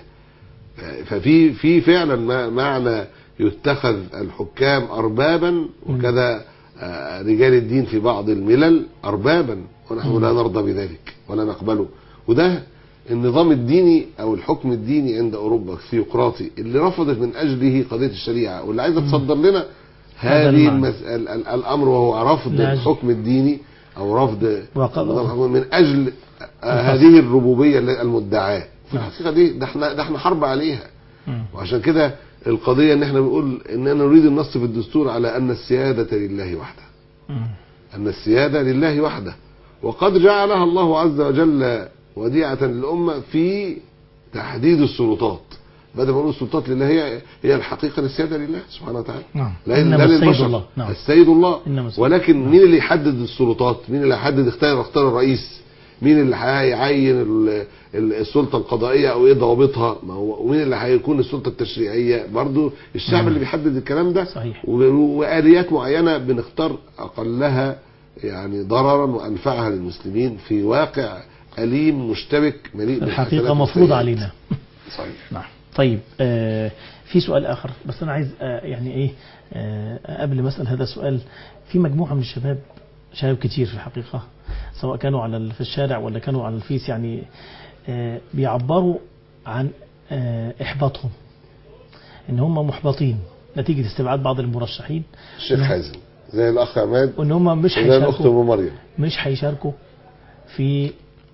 ففي في فعلا ما- معنى يتخذ الحكام اربابا وكذا آه، رجال الدين في بعض الملل اربابا ونحن لا نرضى بذلك ولا نقبله وده النظام الديني او الحكم الديني عند اوروبا الثيوقراطي اللي رفضت من اجله قضيه الشريعه واللي عايزه تصدر لنا
هذا
هذه
المعنى.
المس... ال- ال- الامر وهو رفض
لا.
الحكم الديني او رفض
وق-
النظام الحكومي من اجل آه، هذه الربوبيه المدعاه في الحقيقه دي ده احنا ده احنا حرب عليها
مم.
وعشان كده القضيه ان احنا بنقول اننا نريد النص في الدستور على ان السياده لله وحده
مم.
أن السيادة لله وحده وقد جعلها الله عز وجل وديعة للأمة في تحديد السلطات بدل ما نقول السلطات لله هي هي الحقيقة السيادة لله سبحانه وتعالى
نعم
لا
إنما
لا
السيد
للبشر
الله نعم
السيد الله
إنما السيد.
ولكن مين اللي يحدد السلطات مين اللي يحدد اختار اختار الرئيس مين اللي هيعين ال- ال- السلطه القضائيه او ايه ضوابطها ما هو ومين اللي هيكون السلطه التشريعيه برضو الشعب
نعم.
اللي بيحدد الكلام ده
صحيح.
و- واليات معينه بنختار اقلها يعني ضررا وانفعها للمسلمين في واقع اليم مشتبك مليء بالحسنات
الحقيقة مفروض
والسيئات.
علينا
صحيح
نعم طيب آه في سؤال آخر بس أنا عايز آه يعني إيه آه قبل ما أسأل هذا السؤال في مجموعة من الشباب شباب كتير في الحقيقة سواء كانوا على ال- في الشارع ولا كانوا على الفيس يعني آه بيعبروا عن آه إحباطهم إن هم محبطين نتيجة استبعاد بعض المرشحين
الشيخ
إنهم-
حازم زي الاخ عماد
وإن هم مش
وزي الاخت
هيشاركوا
ام مريم
مش هيشاركوا في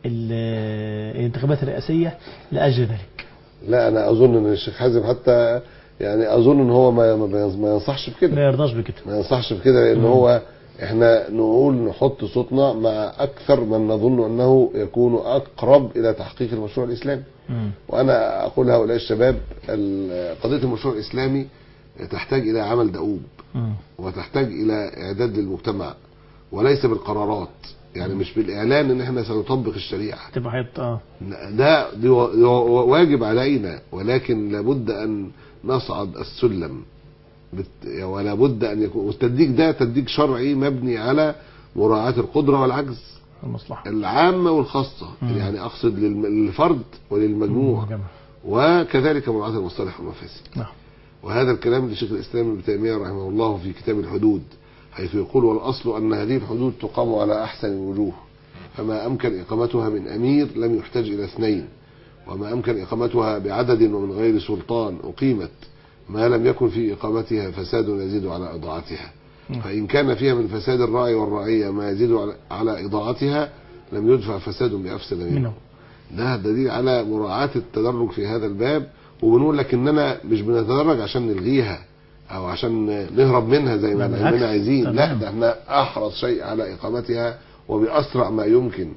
ال- الانتخابات الرئاسية لأجل ذلك
لا انا اظن ان الشيخ حازم حتى يعني اظن ان هو ما ما ما ينصحش بكده
ما يرضاش بكده
ما ينصحش بكده لان
مم.
هو احنا نقول نحط صوتنا مع اكثر من نظن انه يكون اقرب الى تحقيق المشروع الاسلامي
مم.
وانا اقول هؤلاء الشباب ال- قضيه المشروع الاسلامي تحتاج الى عمل دؤوب
مم.
وتحتاج الى اعداد للمجتمع وليس بالقرارات يعني مش بالاعلان ان احنا سنطبق الشريعه
تبقى حيط اه
ده دي و- دي و- واجب علينا ولكن لابد ان نصعد السلم بت- ولا بد ان يكون والتدريج ده تدريج شرعي مبني على مراعاة القدرة والعجز
المصلحة
العامة والخاصة
مم.
يعني اقصد للم- للفرد وللمجموع
جمع.
وكذلك مراعاة المصالح والمفاسد
نعم.
وهذا الكلام لشيخ الاسلام ابن تيميه رحمه الله في كتاب الحدود حيث يقول والاصل ان هذه الحدود تقام على احسن الوجوه فما امكن اقامتها من امير لم يحتاج الى اثنين وما امكن اقامتها بعدد ومن غير سلطان اقيمت ما لم يكن في اقامتها فساد يزيد على اضاعتها فان كان فيها من فساد الراعي والرعيه ما يزيد على- على اضاعتها لم يدفع فساد بافسد منه
منه
ده دليل على مراعاة التدرج في هذا الباب وبنقول لك اننا مش بنتدرج عشان نلغيها او عشان نهرب منها زي ما
لا، بالعكس.
احنا عايزين لا
تمام.
ده احنا احرص شيء على اقامتها وباسرع ما يمكن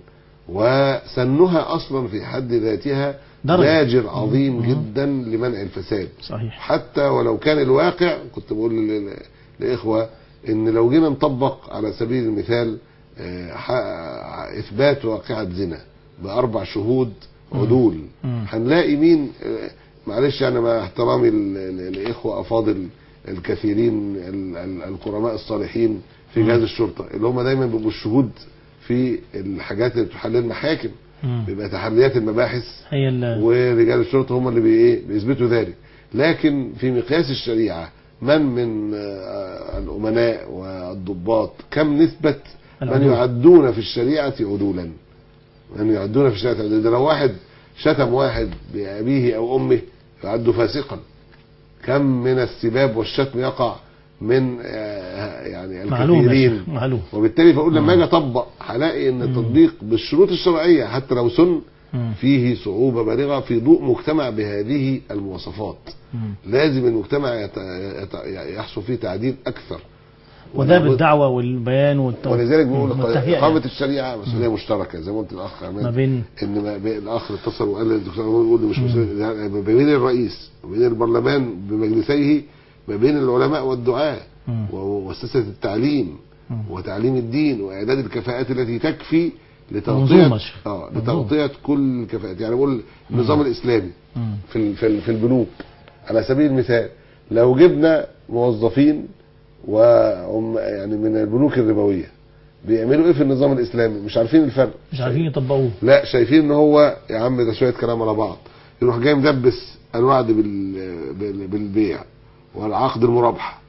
وسنها اصلا في حد ذاتها
درجة.
زاجر عظيم
مم.
جدا لمنع الفساد
صحيح
حتى ولو كان الواقع كنت بقول لل- للاخوه ان لو جينا نطبق على سبيل المثال آه، ح- اثبات واقعه زنا باربع شهود عدول
مم.
هنلاقي مين آه، معلش انا مع احترامي ل- ل- لاخوه افاضل الكثيرين ال- ال- الكرماء الصالحين في
مم.
جهاز الشرطه اللي هم دايما بيبقوا الشهود في الحاجات اللي بتحل المحاكم
مم.
بيبقى تحريات المباحث
هي ال-
ورجال الشرطه هم اللي بي ايه بيثبتوا ذلك لكن في مقياس الشريعه من من آه، الامناء والضباط كم نسبه من
العدول.
يعدون في الشريعه عدولا من يعدون في الشريعه عدولا ده لو واحد شتم واحد بابيه او امه يعد فاسقا كم من السباب والشتم يقع من آه، يعني
معلوم يا
الكثيرين
شيخ، معلوم
وبالتالي فاقول لما اجي اطبق هلاقي ان التطبيق بالشروط الشرعيه حتى لو سن
مم.
فيه صعوبه بالغه في ضوء مجتمع بهذه المواصفات
مم.
لازم المجتمع يت... يت... يحصل فيه تعديل اكثر
وده
ولابد-
بالدعوة والبيان والت-
ولذلك بنقول
والتهيئة
اقامه
يعني.
الشريعه مسؤوليه مشتركه زي ما قلت الاخ عماد
ما بين
ان ما بين الاخ اتصل وقال للدكتور عماد يقول لي مش مسؤوليه يعني ما بين الرئيس وبين البرلمان بمجلسيه ما بين العلماء والدعاة
مم.
ومؤسسه التعليم
مم.
وتعليم الدين واعداد الكفاءات التي تكفي
منظومة
لتغطيه
شيخ.
اه
منظومة.
لتغطيه كل الكفاءات يعني بقول النظام الاسلامي
مم.
في ال- في ال- في البنوك على سبيل المثال لو جبنا موظفين وهم يعني من البنوك الربويه بيعملوا ايه في النظام الاسلامي مش عارفين الفرق
مش عارفين يطبقوه
لا شايفين ان هو يا عم ده شويه كلام على بعض يروح جاي مدبس الوعد بال بال- بالبيع والعقد المرابحه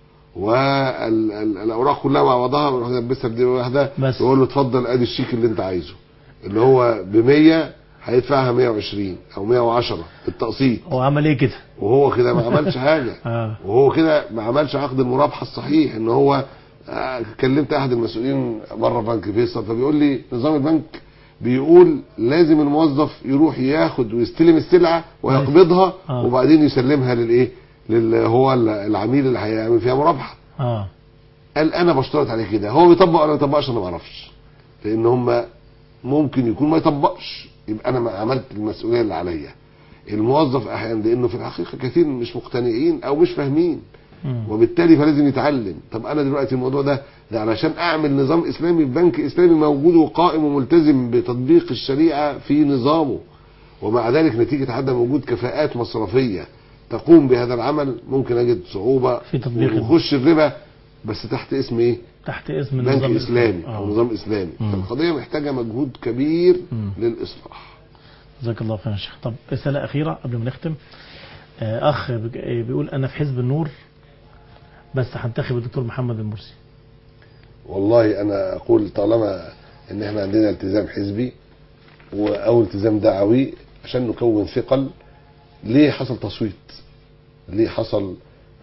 والاوراق كلها مع بعضها يروح يدبسها بدي واحده
بس.
يقول له اتفضل ادي الشيك اللي انت عايزه اللي هو ب 100 هيدفعها 120 او 110 بالتقسيط
هو عمل ايه كده
وهو كده ما عملش حاجه
اه
وهو كده ما عملش عقد المرابحه الصحيح ان هو آه، كلمت احد المسؤولين بره بنك فيصل فبيقول لي نظام البنك بيقول لازم الموظف يروح ياخد ويستلم السلعه ويقبضها
آه.
وبعدين يسلمها للايه لل هو العميل اللي هيعمل فيها مرابحه
اه
قال انا بشترط عليه كده هو بيطبق ولا ما بيطبقش انا ما اعرفش لان هم ممكن يكون ما يطبقش يبقى انا ما عملت المسؤوليه اللي عليا الموظف احيانا لانه في الحقيقه كثير مش مقتنعين او مش فاهمين
مم.
وبالتالي فلازم يتعلم طب انا دلوقتي الموضوع ده ده علشان اعمل نظام اسلامي في بنك اسلامي موجود وقائم وملتزم بتطبيق الشريعه في نظامه ومع ذلك نتيجه عدم وجود كفاءات مصرفيه تقوم بهذا العمل ممكن اجد صعوبه
في تطبيق
وخش الربا بس تحت اسم ايه؟
تحت اسم
بنك
النظام
اسلامي
آه.
او نظام اسلامي
مم.
فالقضيه محتاجه مجهود كبير
مم.
للاصلاح
جزاك الله خير يا شيخ طب رسالة أخيرة قبل ما نختم آه، أخ بج- آه، بيقول أنا في حزب النور بس هنتخب الدكتور محمد المرسي
والله انا اقول طالما ان احنا عندنا التزام حزبي و- او التزام دعوي عشان نكون ثقل ليه حصل تصويت ليه حصل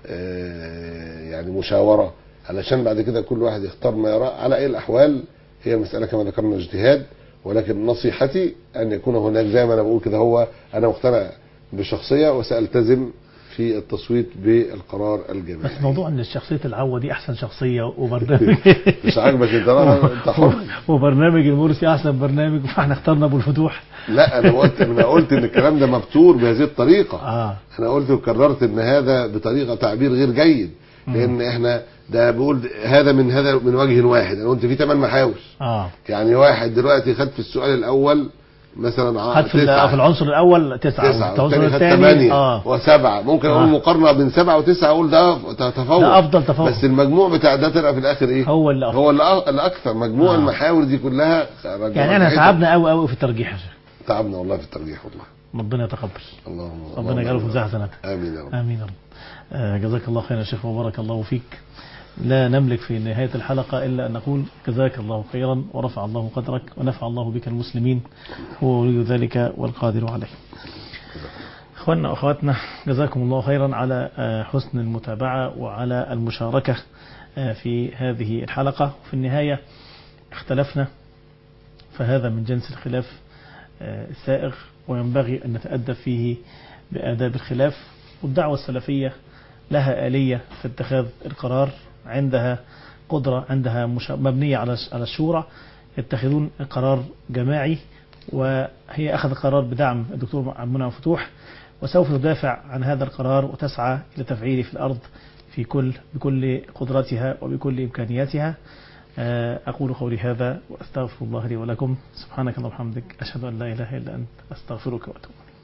آه، يعني مشاورة علشان بعد كده كل واحد يختار ما يراه على اي الاحوال هي مسألة كما ذكرنا اجتهاد ولكن نصيحتي ان يكون هناك زي ما انا بقول كده هو انا مقتنع بشخصيه وسالتزم في التصويت بالقرار الجماعي
بس موضوع ان الشخصيه العوه دي احسن شخصيه وبرنامج
مش عاجبك انت لا، انت حر
وبرنامج المرسي احسن برنامج فاحنا اخترنا ابو الفتوح
لا انا قلت انا قلت ان الكلام ده مبتور بهذه الطريقه
اه
انا قلت وكررت ان هذا بطريقه تعبير غير جيد لان احنا ده بقول هذا من هذا من وجه واحد انا قلت في ثمان محاور
اه
يعني واحد دلوقتي خد في السؤال الاول مثلا ع-
خد في,
تسعة.
ال- في العنصر الاول تسعه
تسعة
والعنصر
والتاني خد
الثاني
ثمانية
اه
وسبعة ممكن
آه.
اقول مقارنة بين سبعة وتسعة اقول ده ده تفوق
ده أفضل تفوق.
بس المجموع بتاع ده طلع في الاخر ايه
هو اللي أفضل.
هو اللي أ- الاكثر مجموع
آه.
المحاور دي كلها
يعني احنا تعبنا قوي قوي في الترجيح يا شيخ
تعبنا والله في الترجيح والله
ربنا يتقبل
اللهم
ربنا يجعله في ميزان حسناتك
امين يا رب
امين يا رب آه، جزاك الله خيرا يا شيخ وبارك الله فيك لا نملك في نهاية الحلقة إلا أن نقول جزاك الله خيرا ورفع الله قدرك ونفع الله بك المسلمين هو ولي ذلك والقادر عليه أخواننا وأخواتنا جزاكم الله خيرا على آه، حسن المتابعة وعلى المشاركة آه، في هذه الحلقة في النهاية اختلفنا فهذا من جنس الخلاف آه، السائغ وينبغي أن نتأدب فيه بآداب الخلاف والدعوة السلفية لها آلية في اتخاذ القرار عندها قدرة عندها مش... مبنية على على الشورى يتخذون قرار جماعي وهي أخذ قرار بدعم الدكتور عبد المنعم فتوح وسوف تدافع عن هذا القرار وتسعى إلى تفعيله في الأرض في كل بكل قدرتها وبكل إمكانياتها آه، أقول قولي هذا وأستغفر الله لي ولكم سبحانك اللهم وبحمدك أشهد أن لا إله إلا أنت أستغفرك وأتوب إليك